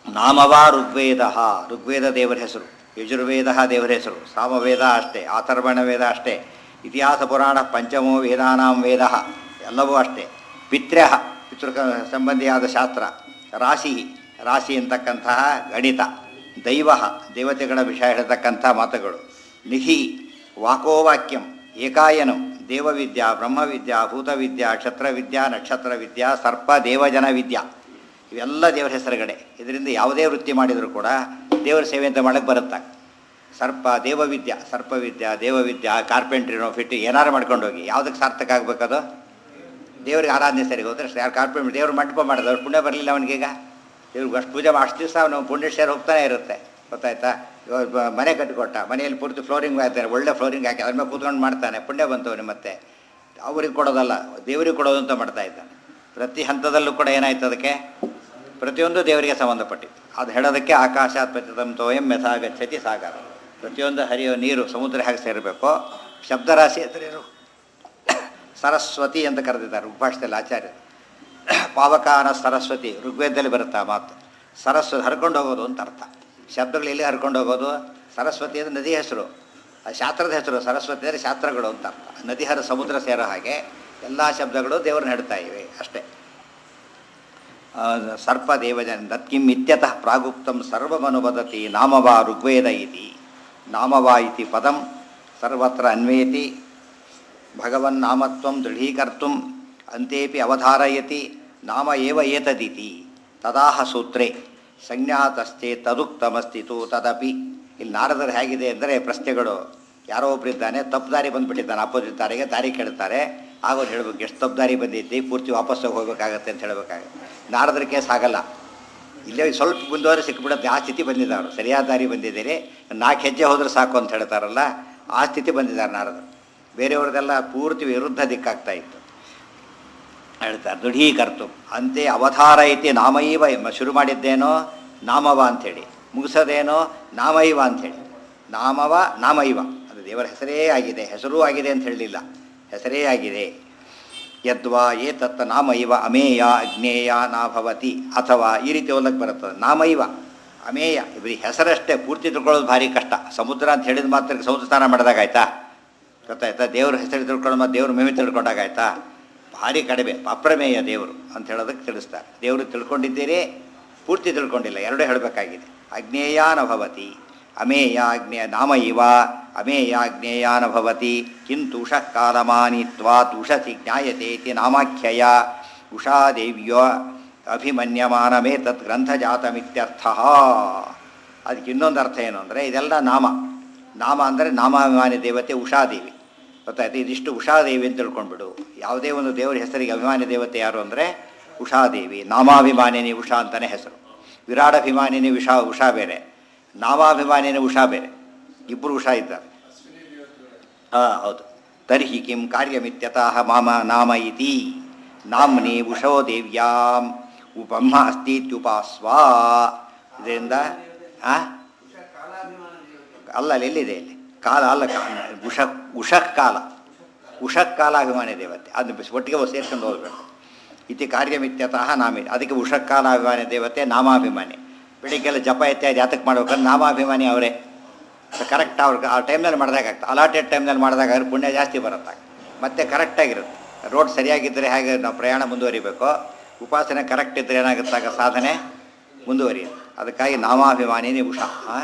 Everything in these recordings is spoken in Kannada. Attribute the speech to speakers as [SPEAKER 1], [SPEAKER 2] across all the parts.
[SPEAKER 1] ನಾಮವಾ ಋಗ್ವೇದ ಋಗ್ವೇದ ದೇವರ ಹೆಸರು ಯಜುರ್ವೇದ ದೇವರ ಹೆಸರು ಸಾಮವೇದ ಅಷ್ಟೇ ಅಥರ್ವಣ ವೇದ ಅಷ್ಟೇ ಇತಿಹಾಸ ಪುರಾಣ ಪಂಚಮೋ ವೇದಾನಾಂ ವೇದ ಎಲ್ಲವೂ ಅಷ್ಟೇ ಪಿತ್ರ್ಯ ಪಿತೃ ಸಂಬಂಧಿಯಾದ ಶಾಸ್ತ್ರ ರಾಶಿ ರಾಶಿ ಅಂತಕ್ಕಂತಹ ಗಣಿತ ದೈವ ದೇವತೆಗಳ ವಿಷಯ ಹೇಳ್ತಕ್ಕಂಥ ಮಾತುಗಳು ನಿಧಿ ವಾಕೋವಾಕ್ಯಂ ಏಕಾಯನಂ ದೇವವಿದ್ಯಾ ಬ್ರಹ್ಮವಿದ್ಯಾ ಭೂತವಿದ್ಯಾ ಕ್ಷತ್ರವಿದ್ಯಾ ನಕ್ಷತ್ರ ವಿದ್ಯಾ ಸರ್ಪ ದೇವಜನ ವಿದ್ಯಾ ಇವೆಲ್ಲ ದೇವರ ಹೆಸರುಗಡೆ ಇದರಿಂದ ಯಾವುದೇ ವೃತ್ತಿ ಮಾಡಿದರೂ ಕೂಡ ದೇವರ ಸೇವೆ ಅಂತ ಮಾಡಕ್ಕೆ ಬರುತ್ತೆ ಸರ್ಪ ದೇವವಿದ್ಯಾ ಸರ್ಪವಿದ್ಯಾ ದೇವವಿದ್ಯಾ ಕಾರ್ಪೆಂಟ್ರಿನೋ ಫಿಟ್ಟು ಏನಾರು ಮಾಡ್ಕೊಂಡು ಹೋಗಿ ಯಾವುದಕ್ಕೆ ಸಾರ್ಥಕ ಆಗಬೇಕದು ದೇವ್ರಿಗೆ ಆರಾಧನೆ ಸರಿ ಹೋದ್ರೆ ಯಾರು ಕಾರ್ಪೆಂಟ್ ದೇವ್ರ ಮಂಟಪ ಮಾಡೋದು ಅವ್ರು ಪುಣ್ಯ ಬರಲಿಲ್ಲ ಅವನಿಗೀಗ ದೇವ್ರಿಗೆ ಅಷ್ಟು ಪೂಜೆ ಅಷ್ಟು ದಿವಸ ಅವನು ಪುಣ್ಯ ಶೇರ್ ಹೋಗ್ತಾನೆ ಇರುತ್ತೆ ಗೊತ್ತಾಯ್ತಾ ಇವಾಗ ಬ- ಮನೆ ಕಟ್ಟಿಕೊಟ್ಟ ಮನೆಯಲ್ಲಿ ಪೂರ್ತಿ ಫ್ಲೋರಿಂಗ್ ಹಾಕ್ತಾರೆ ಒಳ್ಳೆ ಫ್ಲೋರಿಂಗ್ ಹಾಕಿ ಅದ್ರ ಮೇಲೆ ಕೂತ್ಕೊಂಡು ಮಾಡ್ತಾನೆ ಪುಣ್ಯ ಬಂತವನು ಮತ್ತೆ ಅವ್ರಿಗೆ ಕೊಡೋದಲ್ಲ ದೇವರಿಗೆ ಕೊಡೋದು ಅಂತ ಮಾಡ್ತಾ ಇದ್ದಾನೆ ಪ್ರತಿ ಹಂತದಲ್ಲೂ ಕೂಡ ಏನಾಯ್ತು ಅದಕ್ಕೆ ಪ್ರತಿಯೊಂದು ದೇವರಿಗೆ ಸಂಬಂಧಪಟ್ಟಿತ್ತು ಅದು ಹೇಳೋದಕ್ಕೆ ಆಕಾಶಾತ್ ಪತಿತಂ ತೋಯಂ ಯಥಾ ಗಚ್ಚತಿ ಸಾಗರ ಪ್ರತಿಯೊಂದು ಹರಿಯೋ ನೀರು ಸಮುದ್ರ ಹೇಗೆ ಸೇರಬೇಕು ಶಬ್ದರಾಶಿ ಹೆಸರೇನು ಸರಸ್ವತಿ ಅಂತ ಕರೆದಿದ್ದಾರೆ ಋಗ್ಭಾಷದಲ್ಲಿ ಆಚಾರ್ಯ ಪಾವಕಾನ ಸರಸ್ವತಿ ಋಗ್ವೇದದಲ್ಲಿ ಬರುತ್ತೆ ಆ ಮಾತು ಸರಸ್ವತಿ ಹರ್ಕೊಂಡು ಹೋಗೋದು ಅಂತ ಅರ್ಥ ಶಬ್ದಗಳು ಎಲ್ಲಿ ಹರ್ಕೊಂಡು ಹೋಗೋದು ಸರಸ್ವತಿ ಅಂದರೆ ನದಿ ಹೆಸರು ಆ ಶಾಸ್ತ್ರದ ಹೆಸರು ಸರಸ್ವತಿ ಅಂದರೆ ಶಾಸ್ತ್ರಗಳು ಅಂತ ಅರ್ಥ ನದಿ ಹರ ಸಮುದ್ರ ಸೇರೋ ಹಾಗೆ ಎಲ್ಲ ಶಬ್ದಗಳು ದೇವರನ್ನ ಹೇಳ್ತಾ ಇವೆ ಅಷ್ಟೇ ಆ, ಸರ್ಪ ದೇವಜನ ದತ್ಕಿಂ ಇತ್ಯತಃ ಪ್ರಾಗುಪ್ತಂ ಸರ್ವಮನುವದತಿ ನಾಮವಾ ಋಗ್ವೇದ ಇತಿ ನಾಮವಾ ಇತಿ ಪದಂ ಸರ್ವತ್ರ ಅನ್ವೇತಿ ಭಗವನ್ನಾಮತ್ವಂ ದೃಢೀಕರ್ತು ಅಂತೆಪಿ ಅವಧಾರಯತಿ ನಾಮ ಏವ ಏತದಿತಿ ತದಾಹ ಸೂತ್ರೆ ಸಂಜ್ಞಾತಶ್ಚೇ ತದುಕ್ತಮಸ್ತಿತು ತದಪಿ ಇಲ್ಲಿ ನಾರದರು ಹೇಗಿದೆ ಅಂದರೆ ಪ್ರಶ್ನೆಗಳು ಯಾರೋ ಒಬ್ಬರಿದ್ದಾನೆ ತಪ್ಪು ದಾರಿ ಬಂದುಬಿಟ್ಟಿದ್ದಾನೆ ಅಪೋಸಿಟ್ ದಾರಿಗೆ ದಾರಿ ಕೇಳ್ತಾರೆ ಆಗೋದು ಹೇಳ್ಬೇಕು ಎಷ್ಟು ತಪ್ಪು ದಾರಿ ಬಂದಿದ್ದಿ ಪೂರ್ತಿ ವಾಪಸ್ ಹೋಗ್ಬೇಕಾಗತ್ತೆ ಅಂತ ಹೇಳಬೇಕಾಗತ್ತೆ ನಾರದ್ರ ಕೇಸ್ ಆಗಲ್ಲ ಇಲ್ಲೇ ಸ್ವಲ್ಪ ಮುಂದುವರೆ ಸಿಕ್ಬಿಡುತ್ತೆ ಆ ಸ್ಥಿತಿ ಬಂದಿದ್ದಾರೆ ಅವರು ಸರಿಯಾದ ದಾರಿ ಬಂದಿದ್ದೀರಿ ನಾಲ್ಕು ಹೆಜ್ಜೆ ಹೋದ್ರೆ ಸಾಕು ಅಂತ ಹೇಳ್ತಾರಲ್ಲ ಆ ಸ್ಥಿತಿ ಬಂದಿದ್ದಾರೆ ನಾರದರು ಬೇರೆಯವ್ರದ್ದೆಲ್ಲ ಪೂರ್ತಿ ವಿರುದ್ಧ ದಿಕ್ಕಾಗ್ತಾ ಇತ್ತು ಹೇಳ್ತಾರೆ ದೃಢೀಕರ್ತು ಅಂತೆ ಅವತಾರ ಐತಿ ನಾಮೈವ ಎಂಬ ಶುರು ಮಾಡಿದ್ದೇನೋ ನಾಮವ ಅಂಥೇಳಿ ಮುಗಿಸೋದೇನೋ ನಾಮೈವ ಅಂಥೇಳಿ ನಾಮವ ನಾಮೈವ ಅದು ದೇವರ ಹೆಸರೇ ಆಗಿದೆ ಹೆಸರೂ ಆಗಿದೆ ಅಂತ ಹೇಳಲಿಲ್ಲ ಹೆಸರೇ ಆಗಿದೆ ಯದ್ವಾ ಏತತ್ತ ನಾಮೈವ ಅಮೇಯ ಅಜ್ಞೇಯ ನಾಭವತಿ ಅಥವಾ ಈ ರೀತಿ ಓದಕ್ಕೆ ಬರುತ್ತದೆ ನಾಮೈವ ಅಮೇಯ ಬರೀ ಹೆಸರಷ್ಟೇ ಪೂರ್ತಿ ತಿಳ್ಕೊಳ್ಳೋದು ಭಾರಿ ಕಷ್ಟ ಸಮುದ್ರ ಅಂತ ಹೇಳಿದ ಮಾತ್ರಕ್ಕೆ ಸಮುದ್ರ ಸ್ನಾನ ಮಾಡಿದಾಗ ಆಯ್ತಾ ಗೊತ್ತಾಯ್ತಾ ದೇವ್ರ ಹೆಸರು ತಿಳ್ಕೊಂಡು ಮತ್ತೆ ದೇವ್ರ ಮೇವೆ ತಿಳ್ಕೊಂಡಾಗ ಆಯ್ತಾ ಭಾರಿ ಕಡಿಮೆ ಅಪ್ರಮೇಯ ದೇವರು ಅಂತ ಹೇಳೋದಕ್ಕೆ ತಿಳಿಸ್ತಾರೆ ದೇವರು ತಿಳ್ಕೊಂಡಿದ್ದೀರಿ ಪೂರ್ತಿ ತಿಳ್ಕೊಂಡಿಲ್ಲ ಎರಡೂ ಹೇಳಬೇಕಾಗಿದೆ ಅಜ್ಞೇಯಾನ ಭವತಿ ಅಮೇಯ ಅಜ್ಞೇಯ ನಾಮ ಇವ ಅಮೇಯ ಅಜ್ಞೇಯಾನ ಭವತಿ ಕಿಂತು ಉಷಃ ಕಾಲಮಾನಿತ್ವಾತ್ ಉಷಸಿ ಜ್ಞಾಯತೇತಿ ನಾಮಾಖ್ಯಯ ಉಷಾದೇವ್ಯ ಅಭಿಮನ್ಯಮಾನಮೇ ತತ್ ಗ್ರಂಥಜಾತಮಿತ್ಯರ್ಥ ಅದಕ್ಕೆ ಇನ್ನೊಂದು ಅರ್ಥ ಏನು ಅಂದರೆ ಇದೆಲ್ಲ ನಾಮ ನಾಮ ಅಂದರೆ ನಾಮಾಭಿಮಾನಿ ದೇವತೆ ಉಷಾದೇವಿ ಗೊತ್ತಾಯ್ತು ಇದಿಷ್ಟು ಉಷಾದೇವಿ ಅಂತ ತಿಳ್ಕೊಂಡ್ಬಿಡು ಯಾವುದೇ ಒಂದು ದೇವರ ಹೆಸರಿಗೆ ಅಭಿಮಾನಿ ದೇವತೆ ಯಾರು ಅಂದರೆ ಉಷಾದೇವಿ ನಾಮಾಭಿಮಾನಿನಿ ಉಷಾ ಅಂತಲೇ ಹೆಸರು ವಿರಾಡಾಭಿಮಾನಿನಿ ಉಷಾ ಉಷಾ ಬೇರೆ ನಾಮಾಭಿಮಾನಿನಿ ಉಷಾ ಬೇರೆ ಇಬ್ಬರು ಉಷಾ ಇದ್ದಾರೆ ಹಾಂ ಹೌದು ತರ್ಹಿ ಕಿಂ ಕಾರ್ಯಮಿತ್ಯತಃ ಮಾಮ ನಾಮ ಇತಿ ನಾಮ್ನಿ ಉಷೋ ದೇವ್ಯಾಂ ಬ್ರಹ್ಮ ಅಸ್ತೀತ್ಯುಪಾಸ್ವ ಇದರಿಂದ ಆ ಅಲ್ಲ ಅಲ್ಲಿ ಎಲ್ಲಿದೆ ಇಲ್ಲಿ ಕಾಲ ಅಲ್ಲ ಕಾ- ಉಷ ಉಷಃ ಕಾಲ ಉಷಃ ಕಾಲ ಅಭಿಮಾನಿ ದೇವತೆ ಅದನ್ನ ಬಿಸಿ ಒಟ್ಟಿಗೆ ಸೇರ್ಕೊಂಡು ಹೋಗ್ಬೇಕು ಇತಿ ಕಾರ್ಯಮಿತ್ಯತಃ ನಾಮಿ ಅದಕ್ಕೆ ಉಷಃ ಕಾಲ ಅಭಿಮಾನಿ ದೇವತೆ ನಾಮಾಭಿಮಾನಿ ಬೆಳಿಗ್ಗೆಲ್ಲ ಜಪ ಇತ್ಯಾದಿ ಯಾತಕ್ಕೆ ಮಾಡ್ಬೇಕಂದ್ರೆ ನಾಮಾಭಿಮಾನಿ ಅವರೇ ಕರೆಕ್ಟ್ ಅವ್ರಿಗೆ ಆ ಟೈಮ್ನಲ್ಲಿ ಮಾಡಿದಾಗ ಆಗ್ತದೆ ಅಲಾಟೆಡ್ ಟೈಮ್ನಲ್ಲಿ ಮಾಡಿದಾಗ ಅವ್ರ ಪುಣ್ಯ ಜಾಸ್ತಿ ಬರುತ್ತೆ ಮತ್ತೆ ಕರೆಕ್ಟಾಗಿರುತ್ತೆ ರೋಡ್ ಸರಿಯಾಗಿದ್ದರೆ ಹೇಗೆ ನಾವು ಪ್ರಯಾಣ ಮುಂದುವರಿಬೇಕು ಉಪಾಸನೆ ಕರೆಕ್ಟ್ ಇದ್ದರೆ ಏನಾಗುತ್ತಾಗ ಸಾಧನೆ ಮುಂದುವರಿಯುತ್ತೆ ಅದಕ್ಕಾಗಿ ನಾಮಾಭಿಮಾನಿನೇ ಉಷಾ ಆ?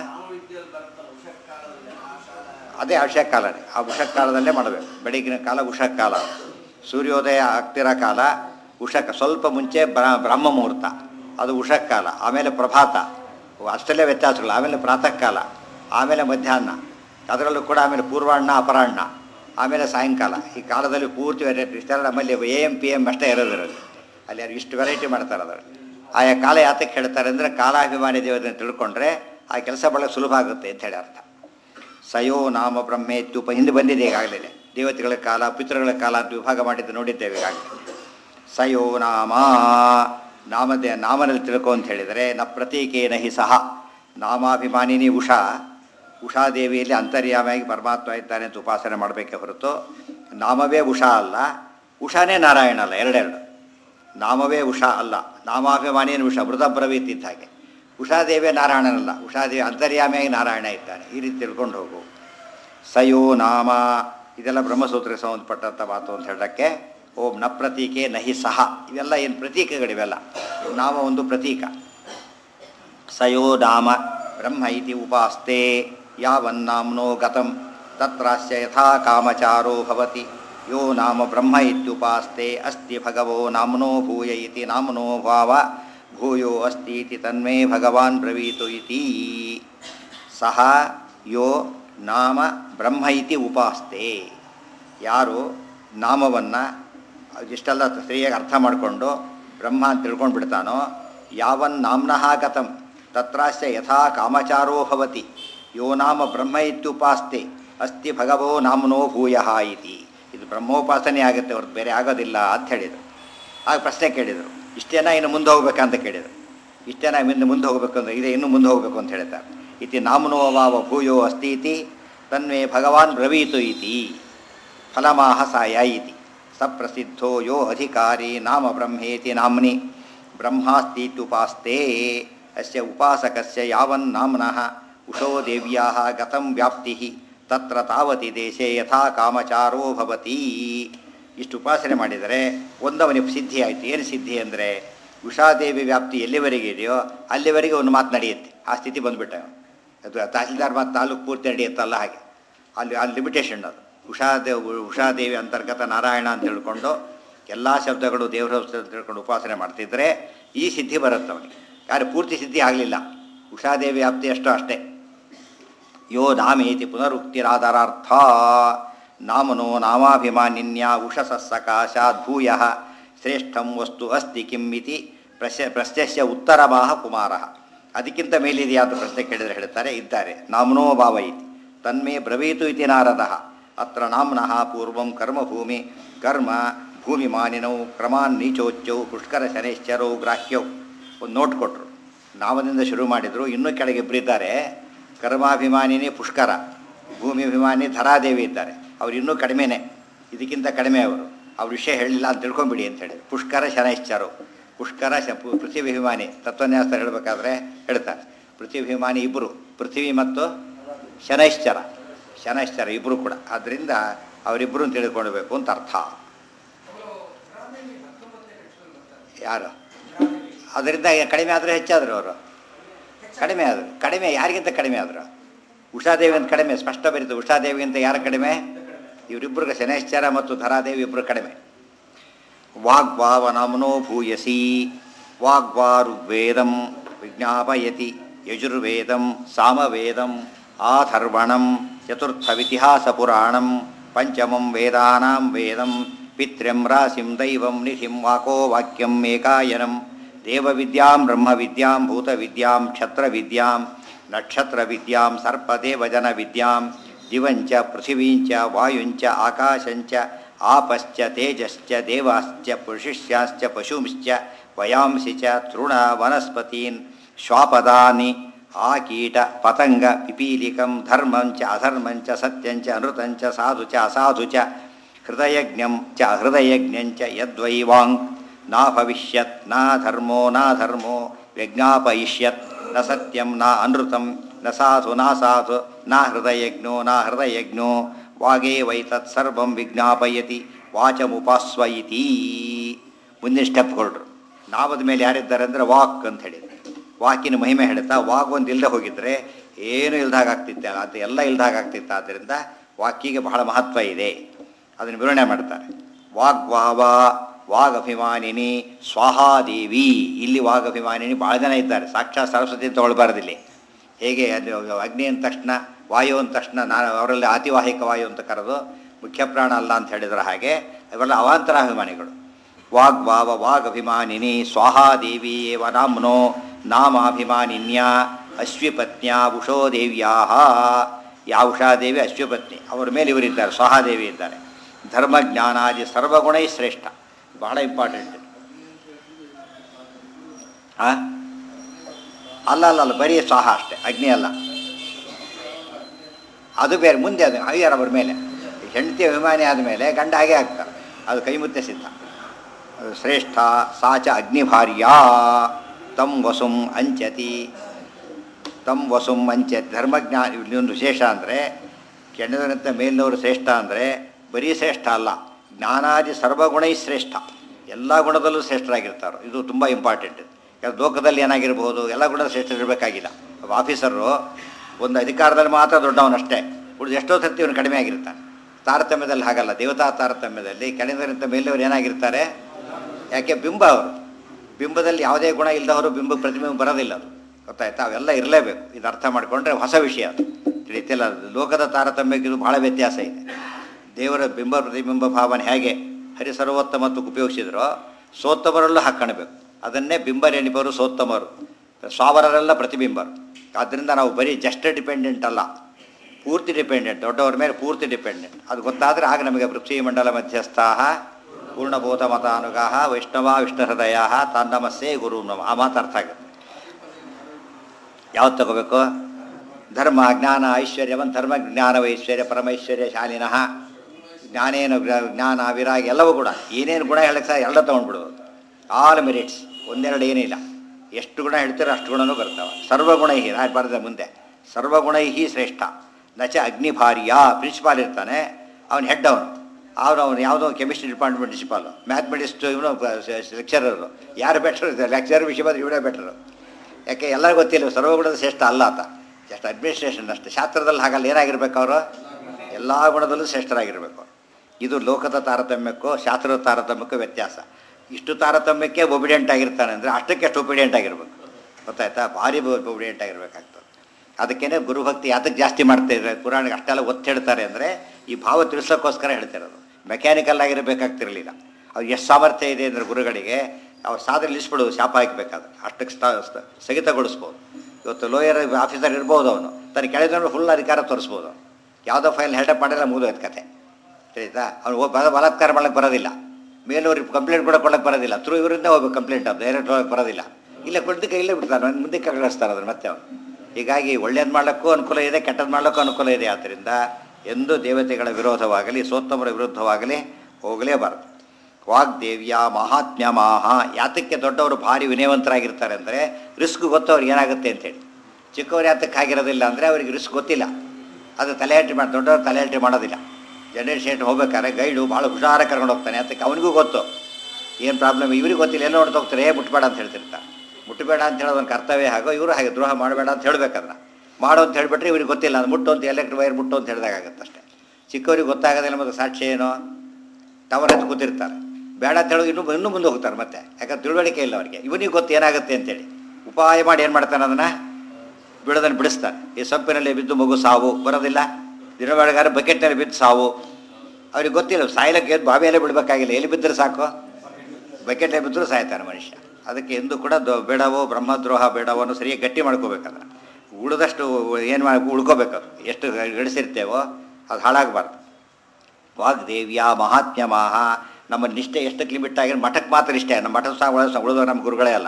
[SPEAKER 1] ಅದೇ ಅಭಿಷೇಕ ಕಾಲನೇ ಆ ಉಷಕ್ ಕಾಲದಲ್ಲೇ ಮಾಡಬೇಕು ಬೆಳಗಿನ ಕಾಲ ಉಷಕ್ ಕಾಲ ಸೂರ್ಯೋದಯ ಆಗ್ತಿರೋ ಕಾಲ ಉಷಕ್ ಸ್ವಲ್ಪ ಮುಂಚೆ ಬ್ರ ಬ್ರಹ್ಮ ಮುಹೂರ್ತ ಅದು ಉಷಕ್ ಕಾಲ ಆಮೇಲೆ ಪ್ರಭಾತ ಅಷ್ಟಲ್ಲೇ ವ್ಯತ್ಯಾಸಗಳು ಆಮೇಲೆ ಪ್ರಾತಃ ಕಾಲ ಆಮೇಲೆ ಮಧ್ಯಾಹ್ನ ಅದರಲ್ಲೂ ಕೂಡ ಆಮೇಲೆ ಪೂರ್ವಾಹ್ನ ಅಪರಾಹ್ನ ಆಮೇಲೆ ಸಾಯಂಕಾಲ ಈ ಕಾಲದಲ್ಲಿ ಪೂರ್ತಿ ವೆರೈಟಿ ಇಷ್ಟೆಲ್ಲ ನಮ್ಮಲ್ಲಿ ಎ ಎಮ್ ಪಿ ಎಮ್ ಅಷ್ಟೇ ಇರೋದಿರೋದು ಅಲ್ಲಿ ಯಾರು ಇಷ್ಟು ವೆರೈಟಿ ಮಾಡ್ತಾರೆ ಅದರಲ್ಲಿ ಆಯಾ ಕಾಲ ಯಾತಕ್ಕೆ ಹೇಳ್ತಾರೆ ಅಂದರೆ ಕಾಲಾಭಿಮಾನಿ ದೇವರನ್ನು ತಿಳ್ಕೊಂಡ್ರೆ ಆ ಕೆಲಸ ಭಾಳ ಸುಲಭ ಆಗುತ್ತೆ ಅಂತ ಹೇಳಿ ಅರ್ಥ ಸಯೋ ನಾಮ ಬ್ರಹ್ಮೇತ್ಯುಪ ಹಿಂದೆ ಬಂದಿದೆ ಈಗಾಗಲೇ ದೇವತೆಗಳ ಕಾಲ ಪಿತೃಗಳ ಕಾಲ ಅಂತ ವಿಭಾಗ ಮಾಡಿದ್ದು ನೋಡಿದ್ದೇವೆ ಈಗಾಗಲೇ ಸಯೋ ನಾಮ ನಾಮದೇ ನಾಮನಲ್ಲಿ ತಿಳ್ಕೊ ಅಂತ ಹೇಳಿದರೆ ನ ಪ್ರತೀಕೇನ ಹಿ ಸಹ ನಾಮಾಭಿಮಾನಿನಿ ಉಷಾ ಉಷಾದೇವಿಯಲ್ಲಿ ಅಂತರ್ಯಾಮಿಯಾಗಿ ಪರಮಾತ್ಮ ಇದ್ದಾನೆ ಅಂತ ಉಪಾಸನೆ ಮಾಡಬೇಕೆ ಹೊರತು ನಾಮವೇ ಉಷಾ ಅಲ್ಲ ಉಷಾನೇ ನಾರಾಯಣ ಅಲ್ಲ ಎರಡೆರಡು ನಾಮವೇ ಉಷಾ ಅಲ್ಲ ನಾಮಾಭಿಮಾನಿನ ಉಷಾ ಮೃತ ಬ್ರವೀತ್ ಇದ್ದ ಹಾಗೆ ಉಷಾದೇವಿಯ ನಾರಾಯಣನಲ್ಲ ಉಷಾದೇವಿ ಅಂತರ್ಯಾಮಿಯಾಗಿ ನಾರಾಯಣ ಇದ್ದಾನೆ ಈ ರೀತಿ ತಿಳ್ಕೊಂಡು ಹೋಗು ಸಯೋ ನಾಮ ಇದೆಲ್ಲ ಬ್ರಹ್ಮಸೂತ್ರಕ್ಕೆ ಸಂಬಂಧಪಟ್ಟಂಥ ಮಾತು ಅಂತ ಹೇಳೋಕ್ಕೆ ಓಂ ನ ಪ್ರತೀಕೆ ನಹಿ ಸಹ ಇವೆಲ್ಲ ಏನು ಪ್ರತೀಕಗಳಿವೆಲ್ಲ ನಾಮ ಒಂದು ಪ್ರತೀಕ ಸಯೋ ನಾಮ ಬ್ರಹ್ಮ ಇತಿ ಉಪಾಸ್ತೆ ಯಾವನ್ನಾಮ್ನೋ ಗತಂ ತತ್ರಾಸ್ಯ ಯಥಾ ಕಾಮಚಾರೋ ಭವತಿ ಯೋ ನಾಮ ಬ್ರಹ್ಮ ಇತ್ಯುಪಾಸ್ತೆ ಅಸ್ತಿ ಭಗವೋ ನಾಮ್ನೋ ಭೂಯ ಇತಿ ನಾಮ್ನೋ ಭಾವ ಭೂಯೋ ಅಸ್ತಿ ಇತಿ ತನ್ಮೇ ಭಗವಾನ್ ಬ್ರವೀತು ಇತಿ ಸಹ ಯೋ ನಾಮ ಬ್ರಹ್ಮ ಇತಿ ಉಪಾಸ್ತೆ ಯಾರು ನಾಮವನ್ನು ಇಷ್ಟೆಲ್ಲ ಸರಿಯಾಗಿ ಅರ್ಥ ಮಾಡಿಕೊಂಡು ಬ್ರಹ್ಮ ಅಂತ ತಿಳ್ಕೊಂಡು ಬಿಡ್ತಾನೋ ಯಾವನ್ ನಾಮ್ನಃ ಗತಂ ತತ್ರಾಸ್ಯ ಯಥಾ ಕಾಮಚಾರೋ ಭವತಿ ಯೋ ನಾಮ ಬ್ರಹ್ಮ ಇತ್ಯುಪಾಸ್ತೆ ಅಸ್ತಿ ಭಗವೋ ನಾಮ್ನೋ ಭೂಯ ಇತಿ ಇದು ಬ್ರಹ್ಮೋಪಾಸನೆ ಆಗುತ್ತೆ ಹೊರತು ಬೇರೆ ಆಗೋದಿಲ್ಲ ಅಂತ ಹೇಳಿದರು ಆಗ ಪ್ರಶ್ನೆ ಕೇಳಿದರು ಇಷ್ಟೇನ ಇನ್ನು ಮುಂದೆ ಹೋಗ್ಬೇಕಂತ ಕೇಳಿದರು ಇಷ್ಟೇನ ಇನ್ನು ಮುಂದೆ ಹೋಗಬೇಕು ಅಂದರೆ ಇದೆ ಇನ್ನೂ ಮುಂದೆ ಹೋಗಬೇಕು ಅಂತ ಹೇಳ್ತಾರೆ ಇತಿ ನಾಮ್ನೋ ವಾವ ಭೂಯೋ ಅಸ್ತಿ ಇತಿ ತನ್ಮೇ ಭಗವಾನ್ ಬ್ರವೀತು ಇತಿ ಫಲಮಾಹ ಸಾಯ ಇತಿ ಸಪ್ರಸಿದ್ಧೋ ಯೋ ಅಧಿಕಾರಿ ನಾಮ ಬ್ರಹ್ಮೇತಿ ನಾಮ್ನಿ ಬ್ರಹ್ಮಾಸ್ತೀತ್ಯುಪಾಸ್ತೆ ಅಸ್ಯ ಉಪಾಸಕಸ್ಯ ಯಾವನ್ನಾಮ್ನಃ ಉಷೋ ದೇವ್ಯಾः ಗತಂ ವ್ಯಾಪ್ತಿ ತತ್ರ ತಾವತಿ ದೇಶೆ ಯಥಾ ಕಾಮಚಾರೋ ಭವತಿ ಇಷ್ಟು ಉಪಾಸನೆ ಮಾಡಿದರೆ ಒಂದವನಿಗೆ ಸಿದ್ಧಿ ಆಯಿತು ಏನು ಸಿದ್ಧಿ ಅಂದರೆ ಉಷಾದೇವಿ ವ್ಯಾಪ್ತಿ ಎಲ್ಲಿವರೆಗೆ ಇದೆಯೋ ಅಲ್ಲಿವರೆಗೆ ಒಂದು ಮಾತು ನಡೆಯುತ್ತೆ ಆ ಸ್ಥಿತಿ ಬಂದುಬಿಟ್ಟ ಅದು ತಹಸೀಲ್ದಾರ್ ಮಾತು ತಾಲೂಕು ಪೂರ್ತಿ ನಡೆಯುತ್ತಲ್ಲ ಹಾಗೆ ಅಲ್ಲಿ ಅಲ್ಲಿ ಲಿಮಿಟೇಷನ್ ಅದು ಉಷಾದೇವ್ ಉಷಾದೇವಿ ಅಂತರ್ಗತ ನಾರಾಯಣ ಅಂತ ತಿಳ್ಕೊಂಡು ಎಲ್ಲ ಶಬ್ದಗಳು ದೇವರ ಅಂತ ತಿಳ್ಕೊಂಡು ಉಪಾಸನೆ ಮಾಡ್ತಿದ್ರೆ ಈ ಸಿದ್ಧಿ ಬರುತ್ತೆ ಅವನಿಗೆ ಯಾರು ಪೂರ್ತಿ ಸಿದ್ಧಿ ಆಗಲಿಲ್ಲ ಉಷಾದೇವಿ ವ್ಯಾಪ್ತಿ ಅಷ್ಟೋ ಅಷ್ಟೇ ಯೋ ನಾಮೇತಿ ಪುನರುಕ್ತಿರಾಧಾರಾರ್ಥ ನಾಮನೋ ನಾಮಾಭಿಮಾನಿನ್ಯ ಉಷಸ ಸಕಾಶಾತ್ ಭೂಯ ಶ್ರೇಷ್ಠಂ ವಸ್ತು ಅಸ್ತಿ ಕಿಮ್ಮಿತಿ ಪ್ರಶ್ನೆ ಪ್ರಶ್ನೆಸ್ಯ ಉತ್ತರಮಾಹ ಕುಮಾರ ಅದಕ್ಕಿಂತ ಮೇಲಿದೆಯಾ ಅಂತ ಪ್ರಶ್ನೆ ಕೇಳಿದರೆ ಹೇಳ್ತಾರೆ ಇದ್ದಾರೆ ನಾಮ್ನೋ ಭಾವ ಇತಿ ತನ್ಮೇ ಬ್ರವೀತು ಇತಿ ನಾರದ ಅತ್ರ ನಾಮ್ನಃ ಪೂರ್ವಂ ಕರ್ಮಭೂಮಿ ಕರ್ಮ ಭೂಮಿ ಮಾನಿನೌ ಕ್ರಮಾನ್ ನೀಚೋಚ್ಚೌ ಪುಷ್ಕರ ಶನೈಶ್ಚರೌ ಗ್ರಾಹ್ಯೌ ಒಂದು ನೋಟ್ ಕೊಟ್ಟರು ನಾಮದಿಂದ ಶುರು ಮಾಡಿದರು ಇನ್ನೂ ಕೆಳಗೆ ಇಬ್ಬರಿದ್ದಾರೆ ಕರ್ಮಾಭಿಮಾನಿನಿ ಪುಷ್ಕರ ಭೂಮಿ ಅಭಿಮಾನಿ ಧರಾದೇವಿ ಇದ್ದಾರೆ ಅವ್ರು ಇನ್ನೂ ಕಡಿಮೆನೇ ಇದಕ್ಕಿಂತ ಕಡಿಮೆ ಅವರು ಅವ್ರ ವಿಷಯ ಹೇಳಿಲ್ಲ ಅಂತ ತಿಳ್ಕೊಂಬಿಡಿ ಅಂತ ಹೇಳಿ ಪುಷ್ಕರ ಶನೈಶ್ಚರು ಪುಷ್ಕರ ಶ ಪು- ಪೃಥ್ವಿಭಿಮಾನಿ ತತ್ವನ್ಯಾಸ ಹೇಳಬೇಕಾದ್ರೆ ಹೇಳ್ತಾರೆ ಪೃಥ್ವಿಭಿಮಾನಿ ಇಬ್ಬರು ಪೃಥ್ವಿ ಮತ್ತು ಶನೈಶ್ಚರ ಶನೈಶ್ಚರ ಇಬ್ಬರು ಕೂಡ ಆದ್ದರಿಂದ ಅವರಿಬ್ಬರು ತಿಳಿದುಕೊಳ್ಬೇಕು ಅಂತ ಅರ್ಥ ಯಾರು ಅದರಿಂದ ಕಡಿಮೆ ಆದರೆ ಹೆಚ್ಚಾದರು ಅವರು ಕಡಿಮೆ ಆದರು ಕಡಿಮೆ ಯಾರಿಗಿಂತ ಕಡಿಮೆ ಆದರು ಉಷಾದೇವಿ ಅಂತ ಕಡಿಮೆ ಸ್ಪಷ್ಟ ಬರೀತು ಉಷಾದೇವಿಗಿಂತ ಯಾರು ಕಡಿಮೆ ಇವರಿಬ್ಬರಿಗೆ ಶನೈಶ್ಚರ ಮತ್ತು ಧರಾದೇವಿ ಇಬ್ಬರು ಕಡಿಮೆ ವಾಗ್ವಾವನಮನೋ ಭೂಯಸಿ ವಾಗ್ವಾ ಋಗ್ವೇದಂ ವಿಜ್ಞಾಪಯತಿ ಯಜುರ್ವೇದಂ ಸಾಮವೇದಂ ಆಥರ್ವಣಂ ಚತುರ್ಥವಿತಿಹಾಸ ಪುರಾಣಂ ಪಂಚಮಂ ವೇದಾನಾಂ ವೇದಂ ಪಿತ್ರ್ಯಂ ರಾಸಿಂ ದೈವಂ ನಿಧಿಂ ವಾಕೋ ವಾಕ್ಯಂ ಏಕಾಯನಂ ದೇವವಿದ್ಯಾಂ ಬ್ರಹ್ಮವಿದ್ಯಾಂ ಭೂತವಿದ್ಯಾಂ ಕ್ಷತ್ರವಿದ್ಯಾಂ ನಕ್ಷತ್ರವಿದ್ಯಾಂ ಸರ್ಪದೇವಜನವಿದ್ಯಾಂ ದಿವಂಚ ಪೃಥಿವೀಂಚ ವಾಯುಂಚ ಆಕಾಶಂಚ ಆಪಶ್ಚ ತೇಜಶ್ಚ ದೇವಾಶ್ಚ ಪುರುಷಿಷ್ಯಾಶ್ಚ ಪಶುಂಶ್ಚ ವಯಾಂಸಿ ಚ ತೃಣ ವನಸ್ಪತೀನ್ ಶ್ವಾಪದಾನಿ ಆಕೀಟ ಪತಂಗ ಪಿಪೀಲಿಕಂ ಧರ್ಮಂಚ ಅಧರ್ಮಂಚ ಸತ್ಯಂಚ ಅನೃತಂಚ ಸಾಧು ಚ ಅಸಾಧು ಚ ಹೃದಯಜ್ಞಂ ಚ ಹೃದಯಜ್ಞಂಚ ಯದ್ವೈವಾಂಗ್ ನಾ ಭವಿಷ್ಯತ್ ನಾ ಧರ್ಮೋ ನಾ ಧರ್ಮೋ ವ್ಯಜ್ಞಾಪಯಿಷ್ಯತ್ ನ ಸತ್ಯಂ ನ ಅನೃತಂ ನ ಸಾಧು ನಾ ಸಾಧು ನ ಹೃದಯಜ್ಞೋ ನ ಹೃದಯಜ್ಞೋ ವಾಗೇ ವೈತತ್ ಸರ್ವಂ ವಿಜ್ಞಾಪಯತಿ ವಾಚಮುಪಾಸ್ವ ಇತಿ ಮುಂದಿನ ಸ್ಟೆಪ್ ಹೊರಡ್ರು ನಾವದ ಮೇಲೆ ಯಾರಿದ್ದಾರೆ ಅಂದರೆ ವಾಕ್ ಅಂತ ಹೇಳಿದ್ರು ವಾಕಿನ ಮಹಿಮೆ ಹೇಳುತ್ತಾ ವಾಕ್ ಒಂದು ಇಲ್ಲದೆ ಹೋಗಿದ್ರೆ ಏನು ಇಲ್ದಾಗ ಆಗ್ತಿತ್ತು ಅದು ಎಲ್ಲ ಇಲ್ದಾಗ ಆಗ್ತಿತ್ತು ಆದ್ದರಿಂದ ವಾಕಿಗೆ ಬಹಳ ಮಹತ್ವ ಇದೆ ಅದನ್ನು ವಿವರಣೆ ಮಾಡ್ತಾರೆ ವಾಗ್ವಾವ ವಾಗಭಿಮಾನಿನಿ ಸ್ವಾಹಾದೇವಿ ಇಲ್ಲಿ ವಾಗಭಿಮಾನಿನಿ ಭಾಳ ಜನ ಇದ್ದಾರೆ ಸಾಕ್ಷಾತ್ ಸರಸ್ವತಿ ತಗೊಳ್ಬಾರ್ದು ಇಲ್ಲಿ ಹೇಗೆ ಅದು ಅಗ್ನಿ ಅಂದ ತಕ್ಷಣ ವಾಯು ಅಂದ ತಕ್ಷಣ ನಾನು ಅವರಲ್ಲಿ ಆತಿವಾಹಿಕ ವಾಯು ಅಂತ ಕರೆದು ಮುಖ್ಯ ಪ್ರಾಣ ಅಲ್ಲ ಅಂತ ಹೇಳಿದ್ರೆ ಹಾಗೆ ಇವೆಲ್ಲ ಅವಾಂತರಾಭಿಮಾನಿಗಳು ವಾಗ್ವಾವ ವಾಗಭಿಮಾನಿನಿ ಸ್ವಾಹಾದೇವಿ ಏವ ನಾಮ್ನೋ ನಾಮಾಭಿಮಾನಿನ್ಯ ಅಶ್ವಿಪತ್ನ್ಯ ಉಷೋ ದೇವ್ಯಾ ಯಾ ಉಷಾದೇವಿ ಅಶ್ವಪತ್ನಿ ಅವರ ಮೇಲೆ ಇವರಿದ್ದಾರೆ ಸ್ವಾಹಾದೇವಿ ಇದ್ದಾರೆ ಧರ್ಮಜ್ಞಾನಾದಿ ಸರ್ವಗುಣೈ ಶ್ರೇಷ್ಠ ಬಹಳ ಇಂಪಾರ್ಟೆಂಟ್ ಆ ಅಲ್ಲ ಅಲ್ಲ ಅಲ್ಲ ಬರೀ ಸ್ವಾಹ ಅಷ್ಟೇ ಅಗ್ನಿ ಅಲ್ಲ ಅದು ಬೇರೆ ಮುಂದೆ ಅದು ಹೈಯರ್ ಅವರ ಮೇಲೆ ಹೆಂಡತಿ ಅಭಿಮಾನಿ ಆದಮೇಲೆ ಗಂಡ ಹಾಗೆ ಆಗ್ತಾರೆ ಅದು ಕೈ ಮುತ್ತೆ ಸಿದ್ಧ ಅದು ಶ್ರೇಷ್ಠ ಸಾಚ ಅಗ್ನಿಭಾರ್ಯ ತಂ ವಸುಂ ಅಂಚತಿ ತಂ ವಸುಂ ಅಂಚತಿ ಧರ್ಮಜ್ಞಾನ ಇನ್ನೊಂದು ವಿಶೇಷ ಅಂದರೆ ಕೆಣದಂಥ ಮೇಲಿನವರು ಶ್ರೇಷ್ಠ ಅಂದರೆ ಬರೀ ಶ್ರೇಷ್ಠ ಅಲ್ಲ ಜ್ಞಾನಾದಿ ಸರ್ವಗುಣೈ ಶ್ರೇಷ್ಠ ಎಲ್ಲ ಗುಣದಲ್ಲೂ ಶ್ರೇಷ್ಠರಾಗಿರ್ತಾರೆ ಇದು ತುಂಬ ಇಂಪಾರ್ಟೆಂಟ್ ಯಾಕಂದ್ರೆ ಲೋಕದಲ್ಲಿ ಏನಾಗಿರ್ಬೋದು ಎಲ್ಲ ಗುಣದ ಶ್ರೇಷ್ಠರಿರಬೇಕಾಗಿಲ್ಲ ಒಬ್ಬ ಆಫೀಸರು ಒಂದು ಅಧಿಕಾರದಲ್ಲಿ ಮಾತ್ರ ದೊಡ್ಡವನಷ್ಟೇ ಉಳಿದು ಎಷ್ಟೋ ಸರ್ತಿ ಇವನು ಕಡಿಮೆ ಆಗಿರ್ತಾನೆ ತಾರತಮ್ಯದಲ್ಲಿ ಹಾಗಲ್ಲ ದೇವತಾ ತಾರತಮ್ಯದಲ್ಲಿ ಕೆಳಗಿನಂಥ ಮೇಲಿನವರು ಏನಾಗಿರ್ತಾರೆ ಯಾಕೆ ಬಿಂಬ ಅವರು ಬಿಂಬದಲ್ಲಿ ಯಾವುದೇ ಗುಣ ಇಲ್ಲದವರು ಬಿಂಬ ಪ್ರತಿಬಿಂಬ ಬರೋದಿಲ್ಲ ಅದು ಗೊತ್ತಾಯ್ತಾ ಅವೆಲ್ಲ ಇರಲೇಬೇಕು ಇದು ಅರ್ಥ ಮಾಡಿಕೊಂಡ್ರೆ ಹೊಸ ವಿಷಯ ಅದು ತಿಳಿತಿಲ್ಲ ಲೋಕದ ತಾರತಮ್ಯಕ್ಕೆ ಇದು ಬಹಳ ವ್ಯತ್ಯಾಸ ಇದೆ ದೇವರ ಬಿಂಬ ಪ್ರತಿಬಿಂಬ ಭಾವನೆ ಹೇಗೆ ಹರಿಸರ್ವೋತ್ತಮತ್ವಕ್ಕೆ ಉಪಯೋಗಿಸಿದ್ರೋ ಸೋತ್ತಮರಲ್ಲೂ ಹಾಕ್ಕೊಳ್ಬೇಕು ಅದನ್ನೇ ಬಿಂಬರೆಣಿಬರು ಸೋತ್ತಮರು ಸ್ವಾವರರೆಲ್ಲ ಪ್ರತಿಬಿಂಬರು ಆದ್ದರಿಂದ ನಾವು ಬರೀ ಜಸ್ಟ್ ಡಿಪೆಂಡೆಂಟ್ ಅಲ್ಲ ಪೂರ್ತಿ ಡಿಪೆಂಡೆಂಟ್ ದೊಡ್ಡವ್ರ ಮೇಲೆ ಪೂರ್ತಿ ಡಿಪೆಂಡೆಂಟ್ ಅದು ಗೊತ್ತಾದರೆ ಆಗ ನಮಗೆ ಪೃಥ್ವಿ ಮಂಡಲ ಮಧ್ಯಸ್ಥಾಹ ಪೂರ್ಣಬೋಧ ಮತಾನುಗಾಹ ವೈಷ್ಣವ ವಿಷ್ಣು ಹೃದಯ ತಾನ್ನಮಸ್ಸೇ ಗುರು ನಮ ಆ ಮಾತು ಅರ್ಥ ಆಗುತ್ತೆ ಯಾವ್ದು ತಗೋಬೇಕು ಧರ್ಮ ಜ್ಞಾನ ಐಶ್ವರ್ಯವನ್ನು ಧರ್ಮ ಜ್ಞಾನ ಐಶ್ವರ್ಯ ಪರಮೈಶ್ವರ್ಯ ಶಾಲಿನಃ ಜ್ಞಾನೇನ ಗ್ರ- ಜ್ಞಾನ ವಿರಾಗ ಎಲ್ಲವೂ ಕೂಡ ಏನೇನು ಗುಣ ಹೇಳಕ್ಕೆ ಸಹ ಎಲ್ಲ ತೊಗೊಂಡ್ಬಿಡೋದು ಆಲ್ ಮೆರಿಟ್ಸ್ ಒಂದೆರಡು ಏನಿಲ್ಲ ಎಷ್ಟು ಗುಣ ಹೇಳ್ತೀರೋ ಅಷ್ಟು ಗುಣನೂ ಬರ್ತಾವೆ ಸರ್ವಗುಣೈ ನಾನು ಬರೆದ ಮುಂದೆ ಸರ್ವಗುಣೈ ಶ್ರೇಷ್ಠ ನಚ ಅಗ್ನಿಭಾರ್ಯ ಪ್ರಿನ್ಸಿಪಾಲ್ ಇರ್ತಾನೆ ಅವನು ಹೆಡ್ ಅವನು ಅವನು ಅವನು ಯಾವುದೋ ಕೆಮಿಸ್ಟ್ರಿ ಡಿಪಾರ್ಟ್ಮೆಂಟ್ ಪ್ರಿನ್ಸಿಪಾಲು ಮ್ಯಾಥಮೆಟಿಕ್ಸ್ ಇವನು ಲೆಕ್ಚರರು ಯಾರು ಬೆಟ್ರು ಲೆಕ್ಚರ್ ವಿಷಯ ಬಂದರೆ ಇವನೇ ಬೆಟ್ರು ಯಾಕೆ ಎಲ್ಲರಿಗೂ ಗೊತ್ತಿಲ್ಲ ಸರ್ವಗುಣದ ಶ್ರೇಷ್ಠ ಅಲ್ಲ ಆತ ಜಸ್ಟ್ ಅಡ್ಮಿನಿಸ್ಟ್ರೇಷನ್ ಅಷ್ಟೇ ಶಾಸ್ತ್ರದಲ್ಲಿ ಹಾಗಲ್ಲ ಏನಾಗಿರ್ಬೇಕು ಅವರು ಎಲ್ಲ ಗುಣದಲ್ಲೂ ಶ್ರೇಷ್ಠರಾಗಿರಬೇಕು ಇದು ಲೋಕದ ತಾರತಮ್ಯಕ್ಕೂ ಶಾಸ್ತ್ರದ ತಾರತಮ್ಯಕ್ಕೂ ವ್ಯತ್ಯಾಸ ಇಷ್ಟು ತಾರತಮ್ಯಕ್ಕೆ ಒಬಿಡಿಯಂಟ್ ಆಗಿರ್ತಾನೆ ಅಂದರೆ ಅಷ್ಟಕ್ಕೆ ಅಷ್ಟು ಒಬಿಡಿಯಂಟ್ ಆಗಿರ್ಬೇಕು ಗೊತ್ತಾಯ್ತಾ ಭಾರಿ ಒಬಿಡಿಯಂಟ್ ಆಗಿರ್ಬೇಕಾಗ್ತದೆ ಅದಕ್ಕೇನೆ ಗುರುಭಕ್ತಿ ಯಾತಕ್ಕೆ ಜಾಸ್ತಿ ಮಾಡ್ತಾ ಇದ್ದಾರೆ ಪುರಾಣಿಗೆ ಅಷ್ಟೆಲ್ಲ ಒತ್ತು ಹೇಳ್ತಾರೆ ಅಂದರೆ ಈ ಭಾವ ತಿಳಿಸೋಕ್ಕೋಸ್ಕರ ಹೇಳ್ತಿರೋದು ಮೆಕ್ಯಾನಿಕಲ್ ಆಗಿರಬೇಕಾಗ್ತಿರಲಿಲ್ಲ ಅವ್ರು ಎಷ್ಟು ಸಾಮರ್ಥ್ಯ ಇದೆ ಅಂದರೆ ಗುರುಗಳಿಗೆ ಅವ್ರು ಸಾಧನೆ ಇಳಿಸ್ಬಿಡು ಶಾಪ ಹಾಕಬೇಕಾದ್ರೆ ಅಷ್ಟಕ್ಕೆ ಸ್ಥ ಸ್ಥ- ಸ್ಥಗಿತಗೊಳಿಸ್ಬೋದು ಇವತ್ತು ಲೋಯರ್ ಆಫೀಸರ್ ಇರ್ಬೋದು ಅವನು ತನ್ನ ಕೆಳಗೆ ಫುಲ್ ಅಧಿಕಾರ ತೋರಿಸ್ಬೋದು ಯಾವುದೋ ಫೈಲ್ ಹೆಲ್ಡಪ್ ಮಾಡಿಲ್ಲ ಮುಗಿದೋಯ್ತು ಕತೆ ತಿಳಿತಾ ಅವ್ನು ಹೋಗ್ ಬಲ ಬಲಾತ್ಕಾರ ಮಾಡಕ್ಕೆ ಬರೋದಿಲ್ಲ ಮೇಲವ್ರಿಗೆ ಕಂಪ್ಲೇಂಟ್ ಕೂಡ ಕೊಡಕ್ಕೆ ಬರೋದಿಲ್ಲ ಥ್ರೂ ಇವರಿಂದ ಹೋಗ್ಬೇಕು ಕಂಪ್ಲೇಂಟ್ ಅದು ಡೈರೆಕ್ಟ್ ಹೋಗಕ್ಕೆ ಬರೋದಿಲ್ಲ ಇಲ್ಲ ಕೊಡ್ದಕ್ಕೆ ಇಲ್ಲೇ ಬಿಡ್ತಾರೆ ಮುಂದಕ್ಕೆ ಕಳಿಸ್ತಾರೆ ಅದನ್ನು ಮತ್ತೆ ಅವನು ಹೀಗಾಗಿ ಒಳ್ಳೇದು ಮಾಡೋಕ್ಕೂ ಅನುಕೂಲ ಇದೆ ಕೆಟ್ಟದ್ದು ಮಾಡೋಕ್ಕೂ ಅನುಕೂಲ ಇದೆ ಆದ್ದರಿಂದ ಎಂದೂ ದೇವತೆಗಳ ವಿರೋಧವಾಗಲಿ ಸೋತ್ತಮರ ವಿರುದ್ಧವಾಗಲಿ ಹೋಗಲೇಬಾರದು ವಾಗ್ದೇವ್ಯ ಮಹಾತ್ಮ್ಯ ಮಾಹ ಯಾತಕ್ಕೆ ದೊಡ್ಡವರು ಭಾರಿ ವಿನಯವಂತರಾಗಿರ್ತಾರೆ ಅಂದರೆ ರಿಸ್ಕ್ ಗೊತ್ತು ಅವ್ರಿಗೆ ಏನಾಗುತ್ತೆ ಅಂತೇಳಿ ಚಿಕ್ಕವ್ರು ಯಾತಕ್ಕೆ ಆಗಿರೋದಿಲ್ಲ ಅಂದರೆ ಅವ್ರಿಗೆ ರಿಸ್ಕ್ ಗೊತ್ತಿಲ್ಲ ಅದು ತಲೆಹಟ್ಟಿ ಮಾಡಿ ದೊಡ್ಡವರು ತಲೆಹಟ್ಟಿ ಮಾಡೋದಿಲ್ಲ ಜನರಲ್ ಶೇಟ್ ಹೋಗ್ಬೇಕಾದ್ರೆ ಗೈಡು ಭಾಳ ಹುಷಾರ ಕರ್ಕೊಂಡು ಹೋಗ್ತಾನೆ ಅದಕ್ಕೆ ಅವನಿಗೂ ಗೊತ್ತು ಏನು ಪ್ರಾಬ್ಲಮ್ ಇವ್ರಿಗೆ ಗೊತ್ತಿಲ್ಲ ಎಲ್ಲ ನೋಡ್ತಾ ಹೋಗ್ತಾರೆ ಏ ಮುಟ್ಬೇಡ ಅಂತ ಹೇಳ್ತಿರ್ತಾರೆ ಮುಟ್ಟಬೇಡ ಅಂತ ಹೇಳೋದು ಒಂದು ಕರ್ತವ್ಯ ಹಾಗೋ ಇವರು ಹಾಗೆ ದ್ರೋಹ ಮಾಡಬೇಡ ಅಂತ ಹೇಳ್ಬೇಕದನ್ನ ಮಾಡು ಅಂತ ಹೇಳಿಬಿಟ್ರೆ ಇವ್ರಿಗೆ ಗೊತ್ತಿಲ್ಲ ಅದು ಮುಟ್ಟು ಅಂತ ಎಲೆಕ್ಟ್ರಿಕ್ ವೈರ್ ಮುಟ್ಟು ಅಂತ ಹೇಳಿದಾಗುತ್ತೆ ಅಷ್ಟೇ ಚಿಕ್ಕವ್ರಿಗೆ ಗೊತ್ತಾಗೋದಿಲ್ಲ ಮತ್ತು ಸಾಕ್ಷಿ ಏನು ಟವರ್ ಹತ್ತು ಕೂತಿರ್ತಾರೆ ಬೇಡ ಅಂತ ಹೇಳೋದು ಇನ್ನೂ ಇನ್ನೂ ಮುಂದೆ ಹೋಗ್ತಾರೆ ಮತ್ತೆ ಯಾಕಂದ್ರೆ ತಿಳುವಳಿಕೆ ಇಲ್ಲ ಅವರಿಗೆ ಇವನಿಗೆ ಗೊತ್ತು ಏನಾಗುತ್ತೆ ಅಂತೇಳಿ ಉಪಾಯ ಮಾಡಿ ಏನು ಮಾಡ್ತಾನೆ ಅದನ್ನು ಬಿಡೋದನ್ನು ಬಿಡಿಸ್ತಾನೆ ಈ ಸೊಪ್ಪಿನಲ್ಲಿ ಬಿದ್ದು ಮಗು ಸಾವು ಬರೋದಿಲ್ಲ ದಿನ ಬೆಳಗಾರ ಬಕೆಟ್ನಲ್ಲಿ ಬಿದ್ದು ಸಾವು ಅವ್ರಿಗೆ ಗೊತ್ತಿಲ್ಲ ಸಾಯ್ಲಕ್ಕೆ ಎದ್ದು ಬಾವಿಯಲ್ಲೇ ಬಿಡಬೇಕಾಗಿಲ್ಲ ಎಲ್ಲಿ ಬಿದ್ದರೆ ಸಾಕು ಬಕೆಟೇ ಬಿದ್ದರೂ ಸಾಯ್ತಾನೆ ಮನುಷ್ಯ ಅದಕ್ಕೆ ಎಂದೂ ಕೂಡ ದೊ ಬೇಡವೋ ಬ್ರಹ್ಮದ್ರೋಹ ಬೇಡವೋ ಅನ್ನೋ ಸರಿಯಾಗಿ ಗಟ್ಟಿ ಮಾಡ್ಕೋಬೇಕಂದ್ರೆ ಉಳಿದಷ್ಟು ಏನು ಮಾಡಿ ಉಳ್ಕೋಬೇಕದು ಎಷ್ಟು ಗಳಿಸಿರ್ತೇವೋ ಅದು ಹಾಳಾಗಬಾರ್ದು ವಾಗ್ದೇವ್ಯ ಮಹಾತ್ಮ್ಯ ಮಾಹ ನಮ್ಮ ನಿಷ್ಠೆ ಎಷ್ಟಕ್ಕೆ ಲಿಮಿಟ್ ಆಗಿರೋ ಮಠಕ್ಕೆ ಮಾತ್ರ ನಿಷ್ಠೆ ನಮ್ಮ ಮಠದ ಸಹ ಉಳಿದ ಉಳಿದವ ನಮ್ಮ ಗುರುಗಳೇ ಅಲ್ಲ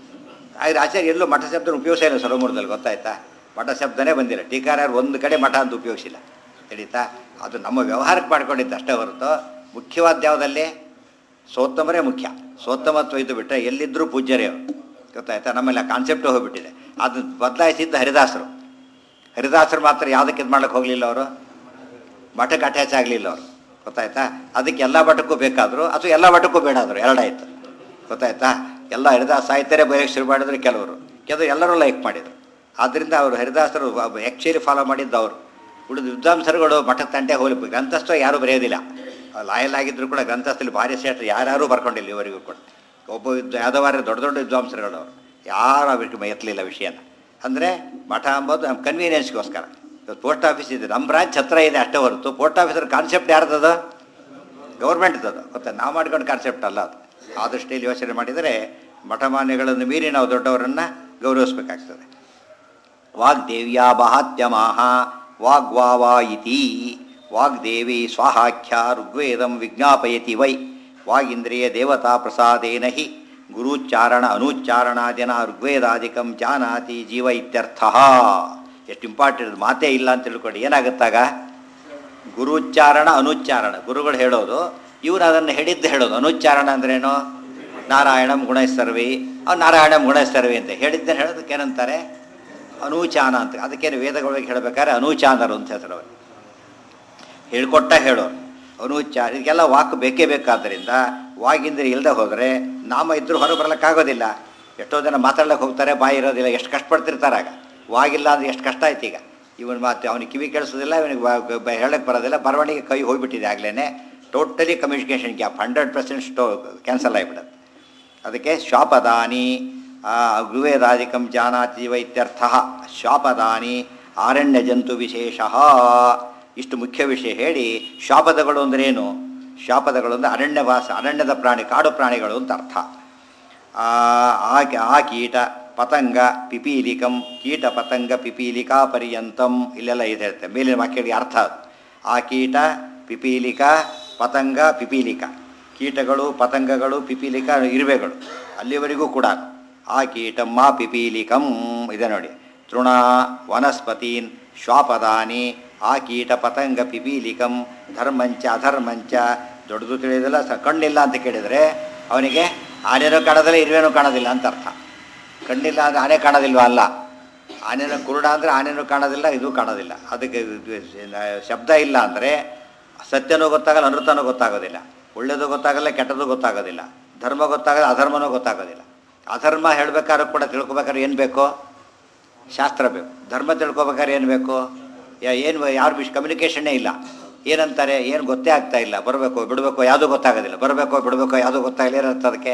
[SPEAKER 1] ಆದರೆ ಆಚಾರ್ಯ ಎಲ್ಲೂ ಮಠ ಶಬ್ದ ಉಪಯೋಗಿಸ ಇಲ್ಲ ಸರ್ವಮೂರ್ದಲ್ಲಿ ಗೊತ್ತಾಯ್ತಾ ಮಠ ಶಬ್ದನೇ ಬಂದಿಲ್ಲ ಟೀಕಾರಾರ್ ಒಂದು ಕಡೆ ಮಠ ಅಂತ ಉಪಯೋಗಿಸಿಲ್ಲ ತಿಳಿತಾ ಅದು ನಮ್ಮ ವ್ಯವಹಾರಕ್ಕೆ ಮಾಡ್ಕೊಂಡಿದ್ದು ಅಷ್ಟೇ ಹೊರತು ಮುಖ್ಯವಾದ ಯಾವುದಲ್ಲಿ ಸೋತ್ತಮರೇ ಮುಖ್ಯ ಸೋತ್ತಮತ್ವ ಇದು ಬಿಟ್ಟರೆ ಎಲ್ಲಿದ್ದರೂ ಪೂಜ್ಯರೇ ಅವರು ಗೊತ್ತಾಯ್ತಾ ನಮ್ಮಲ್ಲಿ ಆ ಕಾನ್ಸೆಪ್ಟ್ ಹೋಗಿಬಿಟ್ಟಿದೆ ಅದು ಬದಲಾಯಿಸಿದ್ದು ಹರಿದಾಸರು ಹರಿದಾಸರು ಮಾತ್ರ ಯಾವುದಕ್ಕೆ ಇದು ಮಾಡ್ಲಿಕ್ಕೆ ಹೋಗಲಿಲ್ಲ ಅವರು ಮಠಕ್ಕೆ ಅಟ್ಯಾಚ್ ಆಗಲಿಲ್ಲ ಅವರು ಗೊತ್ತಾಯ್ತಾ ಅದಕ್ಕೆ ಎಲ್ಲ ಮಠಕ್ಕೂ ಬೇಕಾದರು ಅಥವಾ ಎಲ್ಲ ಮಠಕ್ಕೂ ಬೇಡಾದರು ಎರಡಾಯ್ತು ಗೊತ್ತಾಯ್ತಾ ಎಲ್ಲ ಹರಿದಾಸ ಸಾಹಿತ್ಯರೇ ಬರೆಯೋಕ್ಕೆ ಶುರು ಮಾಡಿದ್ರು ಕೆಲವರು ಕೆಲವರು ಎಲ್ಲರೂ ಲೈಕ್ ಮಾಡಿದರು ಆದ್ದರಿಂದ ಅವರು ಹರಿದಾಸರು ಆ್ಯಕ್ಚುಲಿ ಫಾಲೋ ಮಾಡಿದ್ದು ಅವರು ಉಳಿದ ವಿದ್ವಾಂಸರುಗಳು ಮಠದ ತಂಟೆ ಹೋಗ್ಲಿ ಗ್ರಂಥಸ್ಥ ಯಾರೂ ಬರೆಯೋದಿಲ್ಲ ಲಾಯಲ್ ಆಗಿದ್ರು ಕೂಡ ಗ್ರಂಥಸ್ಥಲ್ಲಿ ಭಾರಿ ಶ್ರೇಷ್ಠ ಯಾರ್ಯಾರೂ ಬರ್ಕೊಂಡಿಲ್ಲ ಇವರಿಗೂ ಕೂಡ ಒಬ್ಬ ವಿದ್ವ ಯಾದವಾರ ದೊಡ್ಡ ದೊಡ್ಡ ವಿದ್ವಾಂಸರುಗಳು ಅವರು ಯಾರು ಅವ್ರಿಗೆ ಎತ್ತಲಿಲ್ಲ ವಿಷಯನ ಅಂದರೆ ಮಠ ಅಂಬೋದು ನಮ್ಮ ಕನ್ವೀನಿಯನ್ಸ್ಗೋಸ್ಕರ ಇವತ್ತು ಪೋಸ್ಟ್ ಆಫೀಸ್ ಇದೆ ನಮ್ಮ ಬ್ರಾಂಚ್ ಹತ್ರ ಇದೆ ಅಷ್ಟೇ ಹೊರತು ಪೋಸ್ಟ್ ಆಫೀಸರ್ ಕಾನ್ಸೆಪ್ಟ್ ಯಾರ್ದದು ಗೌರ್ಮೆಂಟ್ದು ಗೊತ್ತಾ ನಾವು ಮಾಡ್ಕೊಂಡು ಕಾನ್ಸೆಪ್ಟ್ ಅಲ್ಲ ಅದು ಆ ದೃಷ್ಟಿಯಲ್ಲಿ ಯೋಚನೆ ಮಾಡಿದರೆ ಮಠಮಾನ್ಯಗಳನ್ನು ಮೀರಿ ನಾವು ದೊಡ್ಡವರನ್ನು ಗೌರವಿಸಬೇಕಾಗ್ತದೆ ವಾಗ್ದೇವ್ಯ ಮಹಾತ್ಯಮಾಹ ವಾಗ್ವಾವಾ ಇತಿ ವಾಗ್ದೇವಿ ಸ್ವಾಹಾಖ್ಯ ಋಗ್ವೇದಂ ವಿಜ್ಞಾಪಯತಿ ವೈ ವಾಗೀಂದ್ರಿಯ ದೇವತಾ ಪ್ರಸಾದೇನ ಹಿ ಗುರುಚ್ಚಾರಣ ಅನುಚ್ಚಾರಣಾದಿನ ಋಗ್ವೇದಾದಿಕಂ ಜಾನಾತಿ ಜೀವ ಇತ್ಯರ್ಥ ಎಷ್ಟು ಇಂಪಾರ್ಟೆಂಟ್ ಮಾತೇ ಇಲ್ಲ ಅಂತ ತಿಳ್ಕೊಂಡು ಏನಾಗುತ್ತಾಗ ಗುರುಚ್ಚಾರಣ ಅನುಚ್ಚಾರಣ ಗುರುಗಳು ಹೇಳೋದು ಇವರು ಅದನ್ನು ಹೇಳಿದ್ದು ಹೇಳೋದು ಅನುಚ್ಚಾರಣ ಅಂದ್ರೇನು ನಾರಾಯಣಂ ಗುಣೈಸ್ತರ್ವಿ ಅವ್ನು ನಾರಾಯಣಂ ಗುಣೈಸ್ತರ್ವಿ ಅಂತ ಹೇಳಿದ್ದೆ ಹೇಳೋದಕ್ಕೆ ಏನಂತಾರೆ ಅನೂಚಾನ ಅಂತ ಅದಕ್ಕೇನು ವೇದಗಳಿಗೆ ಹೇಳಬೇಕಾದ್ರೆ ಅನೂಚಾನರು ಅಂತ ಹೆಸರು ಅವರು ಹೇಳ್ಕೊಟ್ಟ ಹೇಳೋರು ಅನೂಚಾರ ಇದಕ್ಕೆಲ್ಲ ವಾಕ್ ಬೇಕೇ ಬೇಕಾದ್ದರಿಂದ ವಾಗಿಂದ್ರೆ ಇಲ್ಲದೆ ಹೋದರೆ ನಾಮ ಇದ್ರೂ ಹೊರಗೆ ಬರ್ಲಿಕ್ಕಾಗೋದಿಲ್ಲ ಎಷ್ಟೋ ಜನ ಮಾತಾಡ್ಲಿಕ್ಕೆ ಹೋಗ್ತಾರೆ ಬಾಯಿ ಇರೋದಿಲ್ಲ ಎಷ್ಟು ಕಷ್ಟಪಡ್ತಿರ್ತಾರೆ ಆಗ ವಾಗಿಲ್ಲ ಅಂದ್ರೆ ಎಷ್ಟು ಕಷ್ಟ ಆಯ್ತು ಈಗ ಇವನು ಮಾತು ಅವನಿಗೆ ಕಿವಿ ಕೇಳಿಸೋದಿಲ್ಲ ಇವನಿಗೆ ಹೇಳಕ್ಕೆ ಬರೋದಿಲ್ಲ ಬರವಣಿಗೆ ಕೈ ಹೋಗ್ಬಿಟ್ಟಿದೆ ಆಗ್ಲೇ totally communication gap hundred percent ಸ್ಟೋ ಕ್ಯಾನ್ಸಲ್ ಆಗಿಬಿಡುತ್ತೆ ಅದಕ್ಕೆ ಶ್ವಾಪದಾನಿ ಗೃವೇದಾದಿಕಂ ಜಾನಾತಿ ವೈತ್ಯರ್ಥ ಶ್ವಾಪದಾನಿ ಆರಣ್ಯ ಜಂತು ವಿಶೇಷ ಇಷ್ಟು ಮುಖ್ಯ ವಿಷಯ ಹೇಳಿ ಶಾಪದಗಳು ಅಂದ್ರೇನು ಶಾಪದಗಳು ಅಂದರೆ ಅರಣ್ಯವಾಸ ಅರಣ್ಯದ ಪ್ರಾಣಿ ಕಾಡು ಪ್ರಾಣಿಗಳು ಅಂತ ಅರ್ಥ ಆ ಆ- ಆ ಕೀಟ ಪತಂಗ ಪಿಪೀಲಿಕಂ ಕೀಟ ಪತಂಗ ಪಿಪೀಲಿಕಾ ಪರ್ಯಂತಂ ಇಲ್ಲೆಲ್ಲ ಇದೆ ಇರುತ್ತೆ ಮೇಲಿನ ವಾಕ್ಯಗಳಿಗೆ ಅರ್ಥ ಅದು ಆ ಕೀಟ ಪಿಪೀಲಿಕ ಪತಂಗ ಪಿಪೀಲಿಕ ಕೀಟಗಳು ಪತಂಗಗಳು ಪಿಪೀಲಿಕ ಇರುವೆಗಳು ಅಲ್ಲಿವರೆಗೂ ಕೂಡ ಆ ಕೀಟಂ ಮಾ ಪಿಪೀಲಿಕಂ ಇದೆ ನೋಡಿ ತೃಣ ವನಸ್ಪತೀನ್ ಶ್ವಾಪದಾನಿ ಆ ಕೀಟ ಪತಂಗ ಪಿಪೀಲಿಕಂ ಧರ್ಮಂಚ ಅಧರ್ಮಂಚ ದೊಡ್ಡದು ತಿಳಿಯೋದಿಲ್ಲ ಸ ಕಣ್ಣಿಲ್ಲ ಅಂತ ಕೇಳಿದರೆ ಅವನಿಗೆ ಆನೆನೂ ಕಾಣೋದಿಲ್ಲ ಇರುವೆನೂ ಕಾಣೋದಿಲ್ಲ ಅಂತ ಅರ್ಥ ಕಣ್ಣಿಲ್ಲ ಅಂದರೆ ಆನೆ ಕಾಣೋದಿಲ್ವ ಅಲ್ಲ ಆನೆನ ಕುರುಡ ಅಂದರೆ ಆನೆನೂ ಕಾಣೋದಿಲ್ಲ ಇದು ಕಾಣೋದಿಲ್ಲ ಅದಕ್ಕೆ ಇದು ಶಬ್ದ ಇಲ್ಲ ಅಂದರೆ ಸತ್ಯನೂ ಗೊತ್ತಾಗಲ್ಲ ಅನೃತನೂ ಗೊತ್ತಾಗೋದಿಲ್ಲ ಒಳ್ಳೆಯದು ಗೊತ್ತಾಗಲ್ಲ ಕೆಟ್ಟದ್ದು ಗೊತ್ತಾಗೋದಿಲ್ಲ ಧರ್ಮ ಗೊತ್ತಾಗಲ್ಲ ಅಧರ್ಮನೂ ಗೊತ್ತಾಗೋದಿಲ್ಲ ಅಧರ್ಮ ಹೇಳ್ಬೇಕಾದ್ರೂ ಕೂಡ ತಿಳ್ಕೊಬೇಕಾದ್ರೆ ಏನು ಬೇಕು ಶಾಸ್ತ್ರ ಬೇಕು ಧರ್ಮ ತಿಳ್ಕೊಬೇಕಾದ್ರೆ ಏನು ಬೇಕು ಏನು ಯಾರು ಬಿಶ್ ಕಮ್ಯುನಿಕೇಷನ್ನೇ ಇಲ್ಲ ಏನಂತಾರೆ ಏನು ಗೊತ್ತೇ ಆಗ್ತಾ ಇಲ್ಲ ಬರಬೇಕು ಬಿಡಬೇಕು ಯಾವುದೂ ಗೊತ್ತಾಗೋದಿಲ್ಲ ಬರಬೇಕು ಬಿಡಬೇಕು ಯಾವುದೂ ಗೊತ್ತಾಗಲ್ಲ ಏನಂತ ಅದಕ್ಕೆ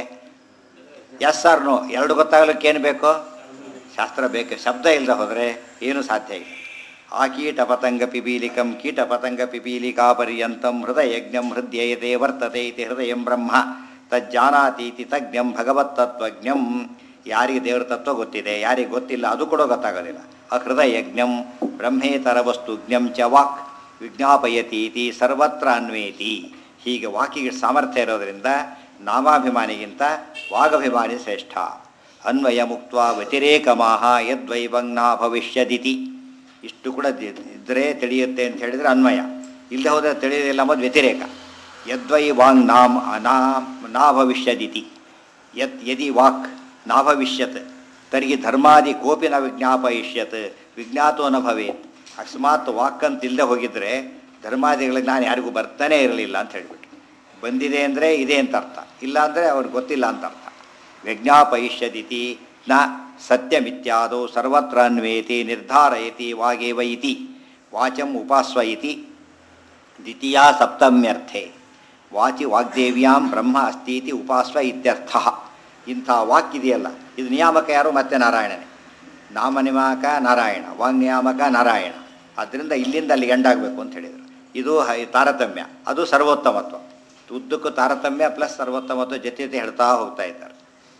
[SPEAKER 1] ಎಸ್ ಆರ್ ನೋ ಎರಡು ಗೊತ್ತಾಗಲಿಕ್ಕೆ ಏನು ಬೇಕು ಶಾಸ್ತ್ರ ಬೇಕು ಶಬ್ದ ಇಲ್ಲದೆ ಹೋದರೆ ಏನೂ ಸಾಧ್ಯ ಇಲ್ಲ ಆ ಕೀಟ ಪತಂಗ ಪಿಪೀಲಿಕಂ ಕೀಟ ಪತಂಗ ಪಿಪೀಲಿಕಾ ಪರ್ಯಂತಂ ಹೃದಯಜ್ಞಂ ಹೃದಯತೆ ವರ್ತತೆ ಇತಿ ಹೃದಯಂ ಬ್ರಹ್ಮ ತಜ್ಜಾನಾತೀತಿ ತಜ್ಞಂ ಭಗವತ್ತತ್ವಜ್ಞಂ ಯಾರಿಗೆ ದೇವರ ತತ್ವ ಗೊತ್ತಿದೆ ಯಾರಿಗೆ ಗೊತ್ತಿಲ್ಲ ಅದು ಕೂಡ ಗೊತ್ತಾಗೋದಿಲ್ಲ ಆ ಹೃದಯಜ್ಞಂ ಬ್ರಹ್ಮೇತರ ವಸ್ತು ಜ್ಞಂ ಚ ವಾಕ್ ವಿಜ್ಞಾಪಯತೀತಿ ಸರ್ವತ್ರ ಅನ್ವೇತಿ ಹೀಗೆ ವಾಕಿಗೆ ಸಾಮರ್ಥ್ಯ ಇರೋದರಿಂದ ನಾಮಾಭಿಮಾನಿಗಿಂತ ವಾಗಭಿಮಾನಿ ಶ್ರೇಷ್ಠ ಅನ್ವಯ ಮುಕ್ತ ವ್ಯತಿರೇಕಮಾಹ ಯದ್ವೈವಂಗ್ನಾ ಭವಿಷ್ಯದಿತಿ ಇಷ್ಟು ಕೂಡ ದಿ- ಇದ್ರೆ ತಿಳಿಯುತ್ತೆ ಅಂತ ಹೇಳಿದರೆ ಅನ್ವಯ ಇಲ್ಲದೆ ಹೋದರೆ ತಿಳಿಯೋದಿಲ್ಲ ಅಂಬೋದು ವ್ಯತಿರೇಕ ಯದ್ವೈ ವಾಂಗ್ ನಾಮ್ ನಾಮ್ ನಾ ಭವಿಷ್ಯದಿತಿ ಯತ್ ಯದಿ ವಾಕ್ ನಾ ಭವಿಷ್ಯತ್ ತರ್ಹಿ ಧರ್ಮಾದಿ ಕೋಪಿ ನ ವಿಜ್ಞಾಪಯಿಷ್ಯತ್ ವಿಜ್ಞಾತೋ ನ ಭವೇತ್ ಅಕಸ್ಮಾತ್ ವಾಕ್ ಅಂತ ಇಲ್ಲದೆ ಹೋಗಿದ್ರೆ ಧರ್ಮಾದಿಗಳಿಗೆ ನಾನು ಯಾರಿಗೂ ಬರ್ತಾನೆ ಇರಲಿಲ್ಲ ಅಂತ ಹೇಳ್ಬಿಟ್ಟು ಬಂದಿದೆ ಅಂದರೆ ಇದೆ ಅಂತ ಅರ್ಥ ಇಲ್ಲ ಅಂದರೆ ಅವ್ರಿಗೆ ಗೊತ್ತಿಲ್ಲ ಅಂತ ಅರ್ಥ ವಿಜ್ಞಾಪಯಿಷ್ಯದಿತಿ ನ ಸತ್ಯಮಿತ್ಯಾದೋ ಸರ್ವತ್ರ ಅನ್ವೇತಿ ನಿರ್ಧಾರಯತಿ ವಾಗೇವ ಇತಿ ವಾಚಂ ಉಪಾಸ್ವ ಇತಿ ದ್ವಿತೀಯ ಸಪ್ತಮ್ಯರ್ಥೆ ವಾಚಿ ವಾಗ್ದೇವ್ಯಾಂ ಬ್ರಹ್ಮ ಅಸ್ತೀತಿ ಉಪಾಸ್ವ ಇತ್ಯರ್ಥ ಇಂಥ ವಾಕ್ ಇದೆಯಲ್ಲ ಇದು ನಿಯಾಮಕ ಯಾರು ಮತ್ತೆ ನಾರಾಯಣನೇ ನಾಮನಿಯಾಮಕ ನಾರಾಯಣ ವಾಂಗ್ನಿಯಾಮಕ ನಾರಾಯಣ ಆದ್ದರಿಂದ ಇಲ್ಲಿಂದ ಅಲ್ಲಿ ಎಂಡಾಗಬೇಕು ಅಂತ ಹೇಳಿದರು ಇದು ಹೈ- ತಾರತಮ್ಯ ಅದು ಸರ್ವೋತ್ತಮತ್ವ ಉದ್ದಕ್ಕೂ ತಾರತಮ್ಯ ಪ್ಲಸ್ ಸರ್ವೋತ್ತಮತ್ವ ಜೊತೆ ಜೊತೆ ಹೇಳ್ತಾ ಹೋಗ್ತಾ ಇದ್ದಾರೆ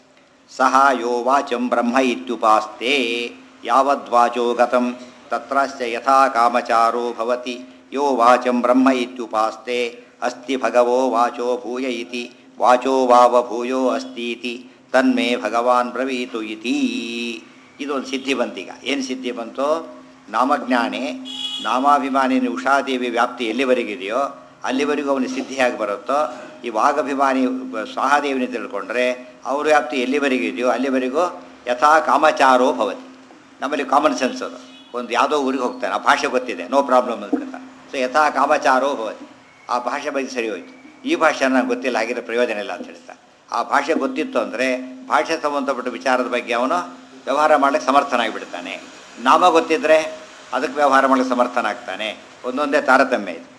[SPEAKER 1] ಸಹ ಯೋ ವಾಚಂ ಬ್ರಹ್ಮ ಇತ್ಯುಪಾಸ್ತೆ ಯಾವದ್ವಾಚೋ ಗತಂ ತತ್ರಶ್ಚ ಯಥಾ ಕಾಮಚಾರೋ ಭವತಿ ಯೋ ವಾಚಂ ಬ್ರಹ್ಮ ಇತ್ಯುಪಾಸ್ತೆ ಅಸ್ತಿ ಭಗವೋ ವಾಚೋ ಭೂಯ ಇತಿ ವಾಚೋ ವಾವ ಭೂಯೋ ಅಸ್ತೀತಿ ತನ್ಮೇ ಭಗವಾನ್ ಬ್ರವೀತು ಇತಿ ಇದು ಒಂದು ಸಿದ್ಧಿ ಬಂತೀಗ ಏನು ಸಿದ್ಧಿ ಬಂತು ನಾಮಜ್ಞಾನೆ ನಾಮಾಭಿಮಾನಿ ಉಷಾದೇವಿ ವ್ಯಾಪ್ತಿ ಎಲ್ಲಿವರೆಗಿದೆಯೋ ಅಲ್ಲಿವರೆಗೂ ಅವನಿಗೆ ಸಿದ್ಧಿಯಾಗಿ ಬರುತ್ತೋ ಈ ವಾಗಭಿಮಾನಿ ಬ- ಸ್ವಾಹಾದೇವಿನ ತಿಳ್ಕೊಂಡ್ರೆ ಅವ್ರ ವ್ಯಾಪ್ತಿ ಎಲ್ಲಿವರೆಗೂ ಇದೆಯೋ ಅಲ್ಲಿವರೆಗೂ ಯಥಾ ಕಾಮಚಾರೋ ಭವತಿ ನಮ್ಮಲ್ಲಿ ಕಾಮನ್ ಸೆನ್ಸ್ ಅದು ಒಂದು ಯಾವುದೋ ಊರಿಗೆ ಹೋಗ್ತಾನೆ ಆ ಭಾಷೆ ಗೊತ್ತಿದೆ ನೋ ಪ್ರಾಬ್ಲಮ್ ಅಂತ ಸೊ ಯಥಾ ಕಾಮಚಾರೋ ಭವತಿ ಆ ಭಾಷೆ ಬಗ್ಗೆ ಸರಿ ಹೋಯ್ತು ಈ ಭಾಷೆ ನನಗೆ ಗೊತ್ತಿಲ್ಲ ಆಗಿರೋ ಪ್ರಯೋಜನ ಇಲ್ಲ ಅಂತ ಹೇಳ್ತಾ ಆ ಭಾಷೆ ಗೊತ್ತಿತ್ತು ಅಂದರೆ ಭಾಷೆ ಸಂಬಂಧಪಟ್ಟ ವಿಚಾರದ ಬಗ್ಗೆ ಅವನು ವ್ಯವಹಾರ ಮಾಡಲಿಕ್ಕೆ ಸಮರ್ಥನಾಗಿಬಿಡ್ತಾನೆ ನಾಮ ಗೊತ್ತಿದ್ದರೆ ಅದಕ್ಕೆ ವ್ಯವಹಾರ ಮಾಡಲಿಕ್ಕೆ ಸಮರ್ಥನಾಗ್ತಾನೆ ಒಂದೊಂದೇ ತಾರತಮ್ಯ ಇದೆ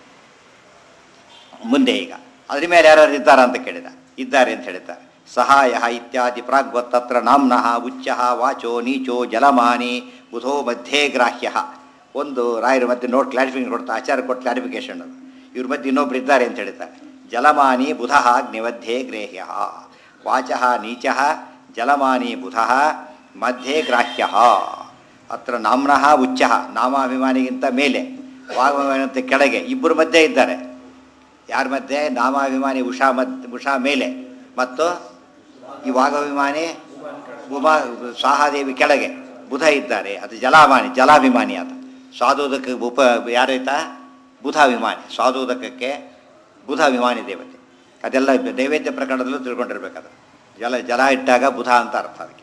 [SPEAKER 1] ಮುಂದೆ ಈಗ ಅದ್ರ ಮೇಲೆ ಯಾರು ಇದ್ದಾರ ಅಂತ ಕೇಳಿದ ಇದ್ದಾರೆ ಅಂತ ಹೇಳ್ತಾರೆ ಸಹಾಯ ಇತ್ಯಾದಿ ಪ್ರಾಗ್ವತ್ ತತ್ರ ನಾಮ್ನಃ ಉಚ್ಚ ವಾಚೋ ನೀಚೋ ಜಲಮಾನಿ ಬುಧೋ ಮಧ್ಯೆ ಗ್ರಾಹ್ಯ ಒಂದು ರಾಯರ ಮಧ್ಯೆ ನೋಟ್ ಕ್ಲಾರಿಫಿಕೇಶನ್ ಕೊಡ್ತಾ ಆಚಾರ ಕೊಟ್ಟು ಕ್ಲಾರಿಫಿಕೇಶನ್ ಅದು ಇವ್ರ ಮಧ್ಯೆ ಇನ್ನೊಬ್ರು ಇದ್ದಾರೆ ಅಂತ ಹೇಳ್ತಾರೆ ಜಲಮಾನಿ ಬುಧ ಅಗ್ನಿಮಧ್ಯೆ ಗ್ರೇಹ್ಯ ವಾಚ ನೀಚ ಜಲಮಾನಿ ಬುಧ ಮಧ್ಯೆ ಗ್ರಾಹ್ಯ ಅತ್ರ ನಾಮ್ನಃ ಉಚ್ಚ ನಾಮಾಭಿಮಾನಿಗಿಂತ ಮೇಲೆ ವಾಗ್ಭಿಮಾನಿಗಿಂತ ಕೆಳಗೆ ಇಬ್ಬರು ಮಧ್ಯೆ ಇದ್ದಾರೆ ಯಾರ ಮಧ್ಯೆ ನಾಮಾಭಿಮಾನಿ ಉಷಾ ಮದ್ ಉಷಾ ಮೇಲೆ ಮತ್ತು ಈ ವಾಗಭಿಮಾನಿ ಉಮಾ ಸಾಹಾದೇವಿ ಕೆಳಗೆ ಬುಧ ಇದ್ದಾರೆ ಅದು ಜಲಾಭಿಮಾನಿ ಜಲಾಭಿಮಾನಿ ಅದು ಸ್ವಾದೋದಕ ಉಪ ಯಾರೈತ ಬುಧಾಭಿಮಾನಿ ಸ್ವಾದೋದಕಕ್ಕೆ ಬುಧಾಭಿಮಾನಿ ದೇವತೆ ಅದೆಲ್ಲ ನೈವೇದ್ಯ ಪ್ರಕರಣದಲ್ಲೂ ತಿಳ್ಕೊಂಡಿರ್ಬೇಕದು ಜಲ ಜಲ ಇಟ್ಟಾಗ ಬುಧ ಅಂತ ಅರ್ಥ ಅದಕ್ಕೆ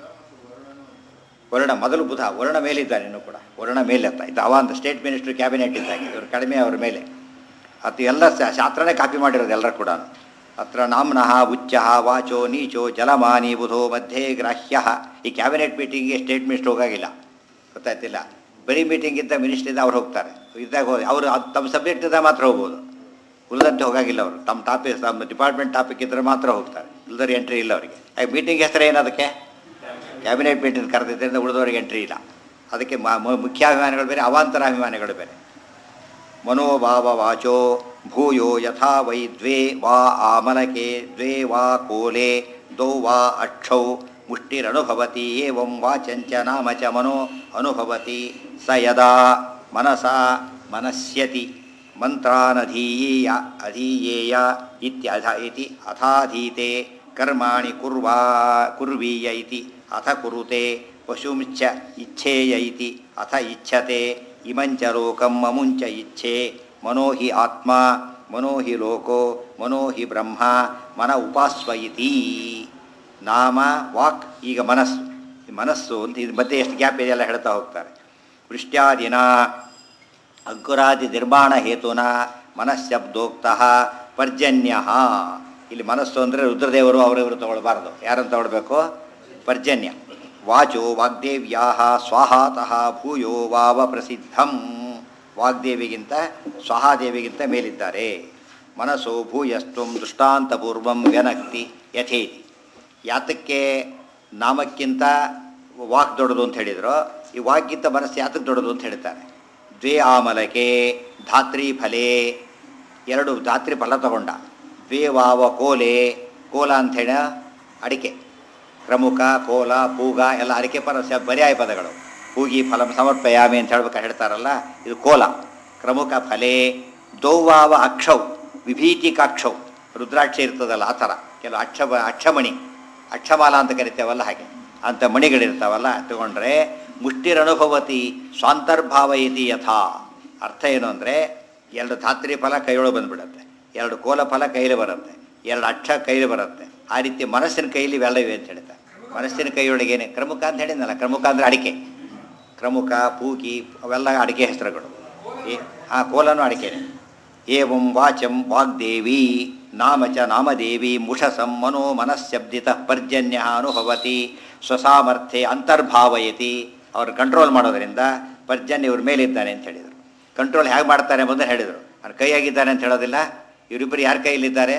[SPEAKER 1] ವರುಣ ಮೊದಲು ಬುಧ ವರುಣ ಮೇಲಿದ್ದಾನೆ ಇನ್ನೂ ಕೂಡ ವರುಣ ಮೇಲೆತ್ತ ಇದು ಅವ ಅಂತ ಸ್ಟೇಟ್ ಮಿನಿಸ್ಟ್ರು ಕ್ಯಾಬಿನೆಟ್ ಇದ್ದಾಗ ಇವರು ಕಡಿಮೆ ಅವ್ರ ಮೇಲೆ ಅದು ಎಲ್ಲ ಸ- ಶಾಸ್ತ್ರನೇ ಕಾಪಿ ಮಾಡಿರೋದು ಎಲ್ಲರೂ ಕೂಡ ಅತ್ರ ನಾಮ್ನಃ ಉಚ್ಚ ವಾಚೋ ನೀಚೋ ಜಲಮಾನಿ ಬುಧೋ ಮಧ್ಯೆ ಗ್ರಾಹ್ಯ ಈ ಕ್ಯಾಬಿನೆಟ್ ಮೀಟಿಂಗ್ಗೆ ಸ್ಟೇಟ್ ಮಿನಿಸ್ಟ್ರ್ ಹೋಗಾಗಿಲ್ಲ ಗೊತ್ತಾಯ್ತಿಲ್ಲ ಬರೀ ಮೀಟಿಂಗ್ ಇದ್ದ ಮಿನಿಸ್ಟ್ರ್ ಇದ್ದ ಅವ್ರು ಹೋಗ್ತಾರೆ ಇದ್ದಾಗ ಹೋಗಿ ಅವರು ಅದು ತಮ್ಮ ಸಬ್ಜೆಕ್ಟ್ ಇದ್ದಾಗ ಮಾತ್ರ ಹೋಗ್ಬೋದು ಉಳಿದಂತೆ ಹೋಗಾಗಿಲ್ಲ ಅವರು ತಮ್ಮ ಟಾಪಿಕ್ ತಮ್ಮ ಡಿಪಾರ್ಟ್ಮೆಂಟ್ ಟಾಪಿಕ್ ಇದ್ದರೆ ಮಾತ್ರ ಹೋಗ್ತಾರೆ ಉಳಿದವ್ರಿಗೆ ಎಂಟ್ರಿ ಇಲ್ಲ ಅವರಿಗೆ ಮೀಟಿಂಗ್ ಹೆಸರು ಏನದಕ್ಕೆ ಕ್ಯಾಬಿನೆಟ್ ಮೀಟಿಂಗ್ ಕರೆದಿದ್ದರಿಂದ ಉಳಿದವರಿಗೆ ಎಂಟ್ರಿ ಇಲ್ಲ ಅದಕ್ಕೆ ಮ- ಮ- ಮುಖ್ಯಾಭಿಮಾನಿಗಳು ಬೇರೆ ಅವಾಂತರಾಭಿಮಾನಿಗಳು ಬೇರೆ ಮನೋಭಾವ ವಾಚೋ ಭೂಯೋ ಯಥಾ ವೈ ದ್ವೇ ವಾ ಆಮಲಕೆ ದ್ವೇ ವಾ ಕೋಲೆ ದೌ ವಾ ಅಕ್ಷೌ ಮುಷ್ಟಿರನುಭವತಿ ಏವಂ ವಾಚಂಚ ನಾಮ ಚ ಮನೋ ಅನುಭವತಿ ಸ ಯದಾ ಮನಸ ಮನಸ್ಯತಿ ಮಂತ್ರಾನಧೀಯ ಅಧೀಯೇಯ ಇತ್ಯಧ ಇತಿ ಅಥಾಧೀತೆ ಕರ್ಮಾಣಿ ಕುರ್ವಾ ಕುರ್ವೀಯ ಇತಿ ಅಥ ಕುರುತೆ ಪಶುಂಚ ಇಚ್ಛೇಯ ಇತಿ ಅಥ ಇಚ್ಛತೆ ಇಮಂಚ ಲೋಕಂ ಮಮುಂಚ ಇಚ್ಛೆ ಮನೋ ಹಿ ಆತ್ಮ ಮನೋ ಹಿ ಲೋಕೋ ಮನೋ ಹಿ ಬ್ರಹ್ಮ ಮನ ಉಪಾಸ್ವ ಇತಿ ನಾಮ ವಾಕ್ ಈಗ ಮನಸ್ಸು ಈ ಮನಸ್ಸು ಅಂತ ಇದು ಮಧ್ಯೆ ಎಷ್ಟು ಗ್ಯಾಪ್ ಇದೆಯಲ್ಲ ಹೇಳ್ತಾ ಹೋಗ್ತಾರೆ ವೃಷ್ಟ್ಯಾದಿನ ಅಗ್ಗುರಾದಿ ನಿರ್ಮಾಣ ಹೇತುನ ಮನಃಶಬ್ದೋಕ್ತಃ ಪರ್ಜನ್ಯ ಇಲ್ಲಿ ಮನಸ್ಸು ಅಂದರೆ ರುದ್ರದೇವರು ಅವರಿವರು ತಗೊಳ್ಬಾರ್ದು ಯಾರನ್ನು ತಗೊಳ್ಬೇಕು ಪರ್ಜನ್ಯ ವಾಚೋ ವಾಗ್ದೇವ್ಯಾ ಸ್ವಾಹಾತಃ ಭೂಯೋ ವಾವ ಪ್ರಸಿದ್ಧಂ ವಾಗ್ದೇವಿಗಿಂತ ಸ್ವಹಾದೇವಿಗಿಂತ ಮೇಲಿದ್ದಾರೆ ಮನಸ್ಸು ಭೂಯಸ್ತ್ವಂ ದೃಷ್ಟಾಂತಪೂರ್ವಂ ವ್ಯನಕ್ತಿ ಯಥೇತಿ ಯಾತಕ್ಕೆ ನಾಮಕ್ಕಿಂತ ವಾಕ್ ದೊಡ್ಡದು ಅಂತ ಹೇಳಿದ್ರು ಈ ವಾಕ್ಗಿಂತ ಮನಸ್ಸು ಯಾತಕ್ಕೆ ದೊಡ್ಡದು ಅಂತ ಹೇಳ್ತಾರೆ ದ್ವೇ ಆಮಲಕೆ ಧಾತ್ರಿ ಫಲೆ ಎರಡು ಧಾತ್ರಿ ಫಲ ತಗೊಂಡ ದ್ವೇ ವಾವ ಕೋಲೆ ಕೋಲ ಅಂಥೇಳಿ ಅಡಿಕೆ ಪ್ರಮುಖ ಕೋಲ ಪೂಗ ಎಲ್ಲ ಅಡಿಕೆ ಪರ ಸ ಪರ್ಯಾಯ ಪದಗಳು ಪೂಗಿ ಫಲಂ ಸಮರ್ಪಯಾಮಿ ಅಂತ ಹೇಳ್ಬೇಕು ಹೇಳ್ತಾರಲ್ಲ ಇದು ಕೋಲ ಕ್ರಮುಖ ಫಲೆ ದೌವಾವ ಅಕ್ಷೌ ವಿಭೀತಿಕಾಕ್ಷೌ ರುದ್ರಾಕ್ಷ ಇರ್ತದಲ್ಲ ಆ ಥರ ಕೆಲವು ಅಕ್ಷ ಅಕ್ಷಮಣಿ ಅಕ್ಷಮಾಲ ಅಂತ ಕರಿತೇವಲ್ಲ ಹಾಗೆ ಅಂಥ ಮಣಿಗಳಿರ್ತಾವಲ್ಲ ತಗೊಂಡ್ರೆ ಮುಷ್ಟಿರನುಭವತಿ ಸ್ವಾಂತರ್ಭಾವ ಇತಿ ಯಥಾ ಅರ್ಥ ಏನು ಅಂದರೆ ಎರಡು ಧಾತ್ರಿ ಫಲ ಕೈಯೊಳಗೆ ಬಂದ್ಬಿಡುತ್ತೆ ಎರಡು ಕೋಲ ಫಲ ಕೈಲಿ ಬರುತ್ತೆ ಎರಡು ಅಕ್ಷ ಕೈಲಿ ಬರುತ್ತೆ ಆ ರೀತಿ ಮನಸ್ಸಿನ ಕೈಲಿ ಇವೆಲ್ಲ ಇವೆ ಅಂತ ಹೇಳ್ತಾರೆ ಮನಸ್ಸಿನ ಕೈಯೊಳಗೇನೆ ಕ್ರಮುಖ ಅಂತ ಹೇಳಿದ್ನಲ್ಲ ಕ್ರಮುಖ ಅಂದರೆ ಅಡಿಕೆ ಕ್ರಮುಖ ಪೂಗಿ ಅವೆಲ್ಲ ಅಡಿಕೆ ಹೆಸರುಗಳು ಏ ಆ ಕೋಲನೂ ಅಡಿಕೆನೆ ಏವಂ ವಾಚಂ ವಾಗ್ದೇವಿ ನಾಮ ಚ ನಾಮದೇವಿ ಮುಷಸಂ ಮನೋ ಮನಸ್ಶಬ್ದಿತ ಪರ್ಜನ್ಯ ಅನುಭವತಿ ಸ್ವಸಾಮರ್ಥ್ಯೆ ಅಂತರ್ಭಾವಯತಿ ಅವ್ರು ಕಂಟ್ರೋಲ್ ಮಾಡೋದರಿಂದ ಪರ್ಜನ್ಯ ಇವ್ರ ಮೇಲಿದ್ದಾನೆ ಅಂತ ಹೇಳಿದರು ಕಂಟ್ರೋಲ್ ಹೇಗೆ ಮಾಡ್ತಾರೆ ಎಂಬುದನ್ನು ಹೇಳಿದರು ಅವ್ರ ಕೈಯಾಗಿದ್ದಾನೆ ಅಂತ ಹೇಳೋದಿಲ್ಲ ಇವರಿಬ್ಬರು ಯಾರ ಕೈಯಲ್ಲಿದ್ದಾರೆ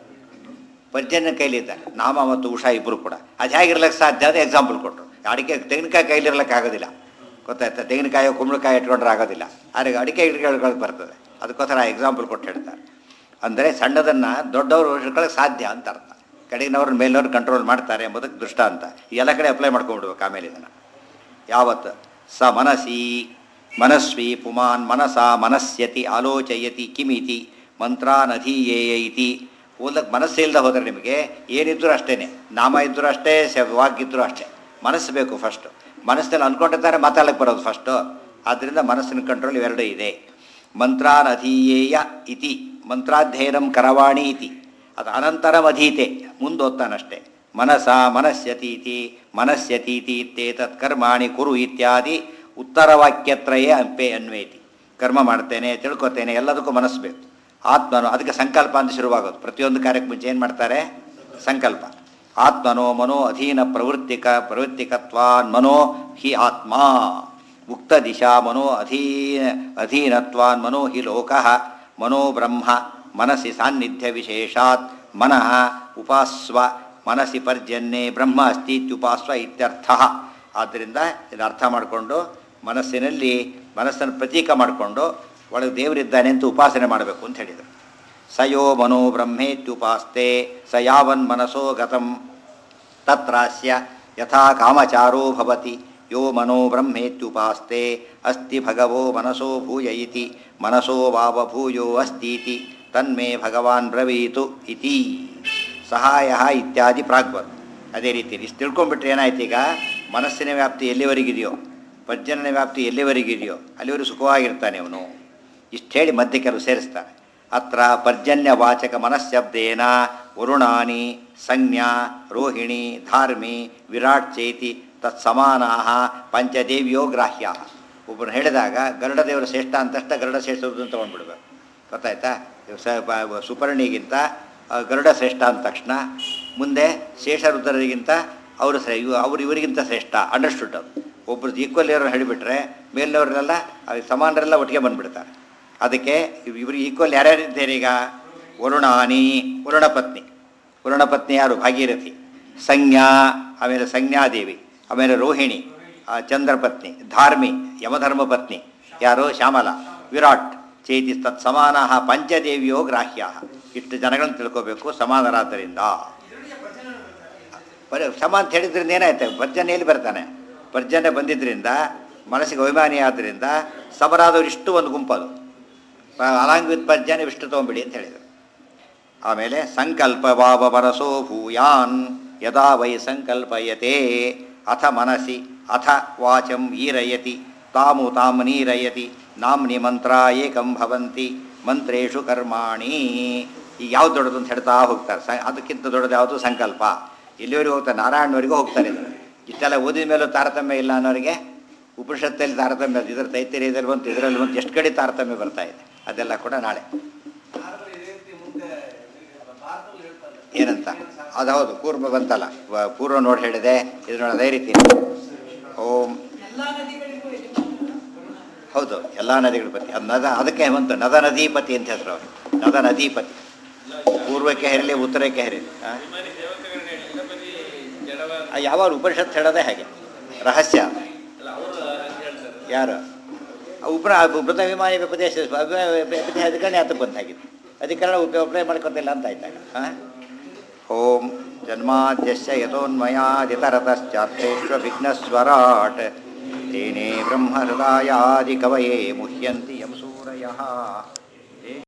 [SPEAKER 1] ಪರ್ಜನ್ಯ ಕೈಲಿದ್ದಾರೆ ನಾಮ ಮತ್ತು ಉಷಾ ಇಬ್ಬರು ಕೂಡ ಅದು ಹೇಗಿರ್ಲಿಕ್ಕೆ ಸಾಧ್ಯ ಅದು ಎಕ್ಸಾಂಪಲ್ ಕೊಟ್ಟರು ಅಡಿಕೆ ತೆಂಗಿನಕಾಯಿ ಕೈಲಿರ್ಲಿಕ್ಕೆ ಆಗೋದಿಲ್ಲ ಗೊತ್ತಾಯ್ತಾ ತೆಂಗಿನಕಾಯಿ ಕುಂಬಳಕಾಯಿ ಇಟ್ಕೊಂಡ್ರೆ ಆಗೋದಿಲ್ಲ ಆದರೆ ಅಡಿಕೆ ಇಟ್ಕೊಳ್ಳೋಕೆ ಬರ್ತದೆ ಅದಕ್ಕೋಸ್ಕರ ಎಕ್ಸಾಂಪಲ್ ಕೊಟ್ಟು ಹೇಳ್ತಾರೆ ಅಂದರೆ ಸಣ್ಣದನ್ನು ದೊಡ್ಡವರು ಇಟ್ಕೊಳ್ಳೋಕೆ ಸಾಧ್ಯ ಅಂತ ಅರ್ಥ ಕಡೆಗಿನವ್ರನ್ನ ಮೇಲಿನವ್ರು ಕಂಟ್ರೋಲ್ ಮಾಡ್ತಾರೆ ಎಂಬುದಕ್ಕೆ ದೃಷ್ಟಾಂತ ಈ ಎಲ್ಲ ಕಡೆ ಅಪ್ಲೈ ಮಾಡ್ಕೊಂಡ್ಬಿಡ್ಬೇಕು ಆಮೇಲೆ ಇದನ್ನು ಯಾವತ್ ಸ ಮನಸಿ ಮನಸ್ವಿ ಪುಮಾನ್ ಮನಸ ಮನಸ್ಯತಿ ಆಲೋಚಯತಿ ಕಿಮಿತಿ ಮಂತ್ರಾನಧೀಯೇಯ ಇತಿ ಓದಕ್ಕೆ ಮನಸ್ಸೇ ಇಲ್ಲದೆ ಹೋದರೆ ನಿಮಗೆ ಏನಿದ್ರೂ ಅಷ್ಟೇ ನಾಮ ಇದ್ದರೂ ಅಷ್ಟೇ ಸ ವಾಕ್ಗಿದ್ರೂ ಅಷ್ಟೇ ಮನಸ್ಸು ಬೇಕು ಫಸ್ಟು ಮನಸ್ಸಿನಲ್ಲಿ ಅಂದ್ಕೊಂಡಿರ್ತಾರೆ ಮಾತಾಡಕ್ಕೆ ಬರೋದು ಫಸ್ಟು ಆದ್ದರಿಂದ ಮನಸ್ಸಿನ ಕಂಟ್ರೋಲ್ ಇವೆರಡೂ ಇದೆ ಮಂತ್ರಾನಧೀಯೇಯ ಇತಿ ಮಂತ್ರಾಧ್ಯಯನಂ ಕರವಾಣಿ ಇತಿ ಅದು ಅನಂತರಂ ಅಧೀತೆ ಮುಂದೋಗ್ತಾನಷ್ಟೇ ಮನಸ ಮನಸ್ಯತೀತಿ ಮನಸ್ಯತೀತಿ ಇತ್ಯೇತತ್ ಕರ್ಮಾಣಿ ಕುರು ಇತ್ಯಾದಿ ಉತ್ತರವಾಕ್ಯತ್ರಯೇ ಅಂಪೆ ಅನ್ವೇತಿ ಕರ್ಮ ಮಾಡ್ತೇನೆ ತಿಳ್ಕೊತೇನೆ ಎಲ್ಲದಕ್ಕೂ ಮನಸ್ಸು ಬೇಕು ಆತ್ಮನು ಅದಕ್ಕೆ ಸಂಕಲ್ಪ ಅಂತ ಶುರುವಾಗೋದು ಪ್ರತಿಯೊಂದು ಕಾರ್ಯಕ್ಕೆ ಮುಂಚೆ ಏನು ಮಾಡ್ತಾರೆ ಸಂಕಲ್ಪ ಆತ್ಮನೋ ಮನೋ ಅಧೀನ ಪ್ರವೃತ್ತಿಕ ಪ್ರವೃತ್ತಿಕತ್ವಾನ್ ಮನೋ ಹಿ ಆತ್ಮ ಮುಕ್ತ ದಿಶಾ ಮನೋ ಅಧೀನ ಅಧೀನತ್ವಾನ್ ಮನೋ ಹಿ ಲೋಕಃ ಮನೋ ಬ್ರಹ್ಮ ಮನಸ್ಸಿ ಸಾನ್ನಿಧ್ಯ ವಿಶೇಷಾತ್ ಮನಃ ಉಪಾಸ್ವ ಮನಸ್ಸಿ ಪರ್ಜನ್ಯೆ ಬ್ರಹ್ಮ ಅಸ್ತಿ ಇತ್ಯುಪಾಸ್ವ ಇತ್ಯರ್ಥ ಆದ್ದರಿಂದ ಇದು ಅರ್ಥ ಮಾಡಿಕೊಂಡು ಮನಸ್ಸಿನಲ್ಲಿ ಮನಸ್ಸನ್ನು ಪ್ರತೀಕ ಮಾಡಿಕೊಂಡು ಒಳಗೆ ದೇವರಿದ್ದಾನೆ ಅಂತ ಉಪಾಸನೆ ಮಾಡಬೇಕು ಅಂತ ಹೇಳಿದರು ಸಯೋ ಮನೋ ಬ್ರಹ್ಮೇತ್ಯುಪಾಸ್ತೆ ಸ ಯಾವನ್ ಮನಸೋ ಗತಂ ತತ್ರಾಸ್ಯ ಯಥಾ ಕಾಮಚಾರೋ ಭವತಿ ಯೋ ಮನೋ ಬ್ರಹ್ಮೇತ್ಯುಪಾಸ್ತೆ ಅಸ್ತಿ ಭಗವೋ ಮನಸೋ ಭೂಯ ಇತಿ ಮನಸೋ ವಾವ ಭೂಯೋ ಅಸ್ತೀತಿ ತನ್ಮೇ ಭಗವಾನ್ ಬ್ರವೀತು ಇತಿ ಸಹಾಯ ಇತ್ಯಾದಿ ಪ್ರಾಗ್ವತ್ ಅದೇ ರೀತಿ ಇಷ್ಟು ತಿಳ್ಕೊಂಬಿಟ್ರೆ ಏನಾಯ್ತು ಈಗ ಮನಸ್ಸಿನ ವ್ಯಾಪ್ತಿ ಎಲ್ಲಿವರೆಗಿದೆಯೋ ಪರ್ಜನ್ಯನ ವ್ಯಾಪ್ತಿ ಎಲ್ಲಿವರೆಗಿದೆಯೋ ಅಲ್ಲಿವರೆಗೂ ಸುಖವಾಗಿರ್ತಾನೆ ಅವನು ಇಷ್ಟು ಹೇಳಿ ಮಧ್ಯೆ ಕೆಲವು ಸೇರಿಸ್ತಾರೆ ಅತ್ರ ಪರ್ಜನ್ಯವಾಚಕ ಮನಃಶಬ್ದೇನ ವರುಣಾನಿ ಸಂಜ್ಞಾ ರೋಹಿಣಿ ಧಾರ್ಮಿ ವಿರಾಟ್ ಚೇತಿ ತತ್ಸಮಾನಾ ಪಂಚದೇವಿಯೋ ಗ್ರಾಹ್ಯ ಒಬ್ಬರು ಹೇಳಿದಾಗ ಗರುಡ ದೇವರು ಶ್ರೇಷ್ಠ ಅಂತಷ್ಟ ಗರುಡ ಶ್ರೇಷ್ಠ ಅಂತ ತೊಗೊಂಡ್ಬಿಡ್ಬೇಕು ಗೊತ್ತಾಯ್ತಾ ಇವ್ ಸ ಪ- ಸುಪರ್ಣಿಗಿಂತ ಆ, ಗರುಡ ಶ್ರೇಷ್ಠ ಅಂದ ತಕ್ಷಣ ಮುಂದೆ ಶೇಷರುದ್ರರಿಗಿಂತ ಅವರು ಶ್ರೇ ಇವ್ ಅವ್ರು ಇವರಿಗಿಂತ ಶ್ರೇಷ್ಠ ಅಂಡರ್ಸ್ಟುಡ್ ಅದು ಒಬ್ಬರು ಈಕ್ವಲ್ ಇರೋರು ಹೇಳಿಬಿಟ್ರೆ ಮೇಲಿನವರೆಲ್ಲ ಅವ್ರಿಗೆ ಸಮಾನರೆಲ್ಲ ಒಟ್ಟಿಗೆ ಬಂದ್ಬಿಡ್ತಾರೆ ಅದಕ್ಕೆ ಇವ್- ಇವ್ರಿಗೆ ಈಕ್ವಲ್ ಯಾರ್ಯಾರು ಇದ್ದಾರೆ ಈಗ ವರುಣಾನಿ ವರುಣ ಪತ್ನಿ ವರುಣ ಪತ್ನಿ ಯಾರು ಭಾಗೀರಥಿ ಸಂಜ್ಞಾ ಆಮೇಲೆ ಸಂಜ್ಞಾದೇವಿ ಆಮೇಲೆ ರೋಹಿಣಿ ಆ, ಚಂದ್ರಪತ್ನಿ ಧಾರ್ಮಿ ಯಮಧರ್ಮ ಪತ್ನಿ ಯಾರು ಶ್ಯಾಮಲ ವಿರಾಟ್ ಚೇತಿ ತತ್ ಸಮಾನ ಪಂಚದೇವಿಯೋ ಗ್ರಾಹ್ಯ ಇಷ್ಟು ಜನಗಳನ್ನ ತಿಳ್ಕೋಬೇಕು ಸಮಾನರಾದ್ದರಿಂದ ಬರೀ ಸಮ ಅಂತ ಹೇಳಿದ್ರಿಂದ ಏನಾಯ್ತು ಭರ್ಜನೆಯಲ್ಲಿ ಬರ್ತಾನೆ ಭರ್ಜನೆ ಬಂದಿದ್ದರಿಂದ ಮನಸ್ಸಿಗೆ ಅಭಿಮಾನಿ ಆದ್ದರಿಂದ ಸಮರಾದವರು ಇಷ್ಟು ಒಂದು ಗುಂಪದು ಅಲಾಂಗ್ ವಿತ್ ಭರ್ಜನೆ ಇಷ್ಟು ತೊಗೊಂಬಿಡಿ ಅಂತ ಹೇಳಿದರು ಆಮೇಲೆ ಸಂಕಲ್ಪ ವಾವ ಮನಸೋ ಭೂಯಾನ್ ಯದಾ ವೈ ಸಂಕಲ್ಪಯತೆ ಅಥ ಮನಸಿ ಅಥ ವಾಚಂ ಈರಯತಿ ತಾಮು ತಾಮ್ ನೀರಯತಿ ನಾಮ್ನಿ ಮಂತ್ರ ಏಕಂ ಭವಂತಿ ಮಂತ್ರೇಶು ಕರ್ಮಾಣಿ ಈಗ ಯಾವ್ದು ದೊಡ್ಡದು ಅಂತ ಹೇಳ್ತಾ ಹೋಗ್ತಾರೆ ಸ ಅದಕ್ಕಿಂತ ದೊಡ್ಡದು ಯಾವುದು ಸಂಕಲ್ಪ ಎಲ್ಲಿವರೆಗೂ ಹೋಗ್ತಾರೆ ನಾರಾಯಣವರೆಗೂ ಹೋಗ್ತಾರೆ ಇದು. ಇಷ್ಟೆಲ್ಲ ಓದಿದ ಮೇಲೂ ತಾರತಮ್ಯ ಇಲ್ಲ ಅನ್ನೋರಿಗೆ ಉಪನಿಷತ್ತಲ್ಲಿ ತಾರತಮ್ಯ ಇದ್ರ ತೈತಿರಿಯದಲ್ಲಿ ಬಂತು ಇದರಲ್ಲಿ ಬಂತು ಎಷ್ಟು ಕಡೆ ತಾರತಮ್ಯ ಬರ್ತಾ ಇದೆ ಅದೆಲ್ಲ ಕೂಡ ನಾಳೆ ಏನಂತ ಅದು ಹೌದು ಪೂರ್ವ ಬಂತಲ್ಲ ವ- ಪೂರ್ವ ನೋಡಿ ಹೇಳಿದೆ ಇದು ನೋಡಿ ಅದೇ ರೀತಿ ಓಂ ಹೌದು ಎಲ್ಲ ನದಿಗಳ ಪತಿ ಅದು ನದ ಅದಕ್ಕೆ ಬಂತು ನದ ನದೀಪತಿ ಅಂತ ಹೆಸರು ಅವರು ನದ ನದೀಪತಿ ಪೂರ್ವಕ್ಕೆ ಹರಿಲಿ ಉತ್ತರಕ್ಕೆ ಹರಿಲಿ ಆ? ಆ, ಯಾವಾಗ ಉಪನಿಷತ್ ಹೇಳೋದೇ ಹಾಗೆ ರಹಸ್ಯ ಯಾರು ಆ ಉಪರ ಮೃತ ವಿಮಾನಿ ಉಪದೇಶ ಅಧಿಕರಣ ಯಾತಕ್ಕೆ ಬಂತಾಗಿತ್ತು ಅಧಿಕರಣ ಉಪ ಉಪಯೋಗ ಮಾಡ್ಕೊತಿಲ್ಲ ಅಂತ ಆಯ್ತಾಗ ಹಾಂ ಓಂ ಜನ್ಮಾದ್ಯಸ್ಯ ಯಥೋನ್ಮಯಾದಿತರತಶ್ಚಾರ್ಥೇಶ್ವ ವಿಘ್ನಸ್ವರಾಟ್ ತೇನೇ ಬ್ರಹ್ಮಹೃದಯಾದಿ ಕವಯೇ ಮುಹ್ಯಂತಿ ಯಂ ಸೂರಯಃ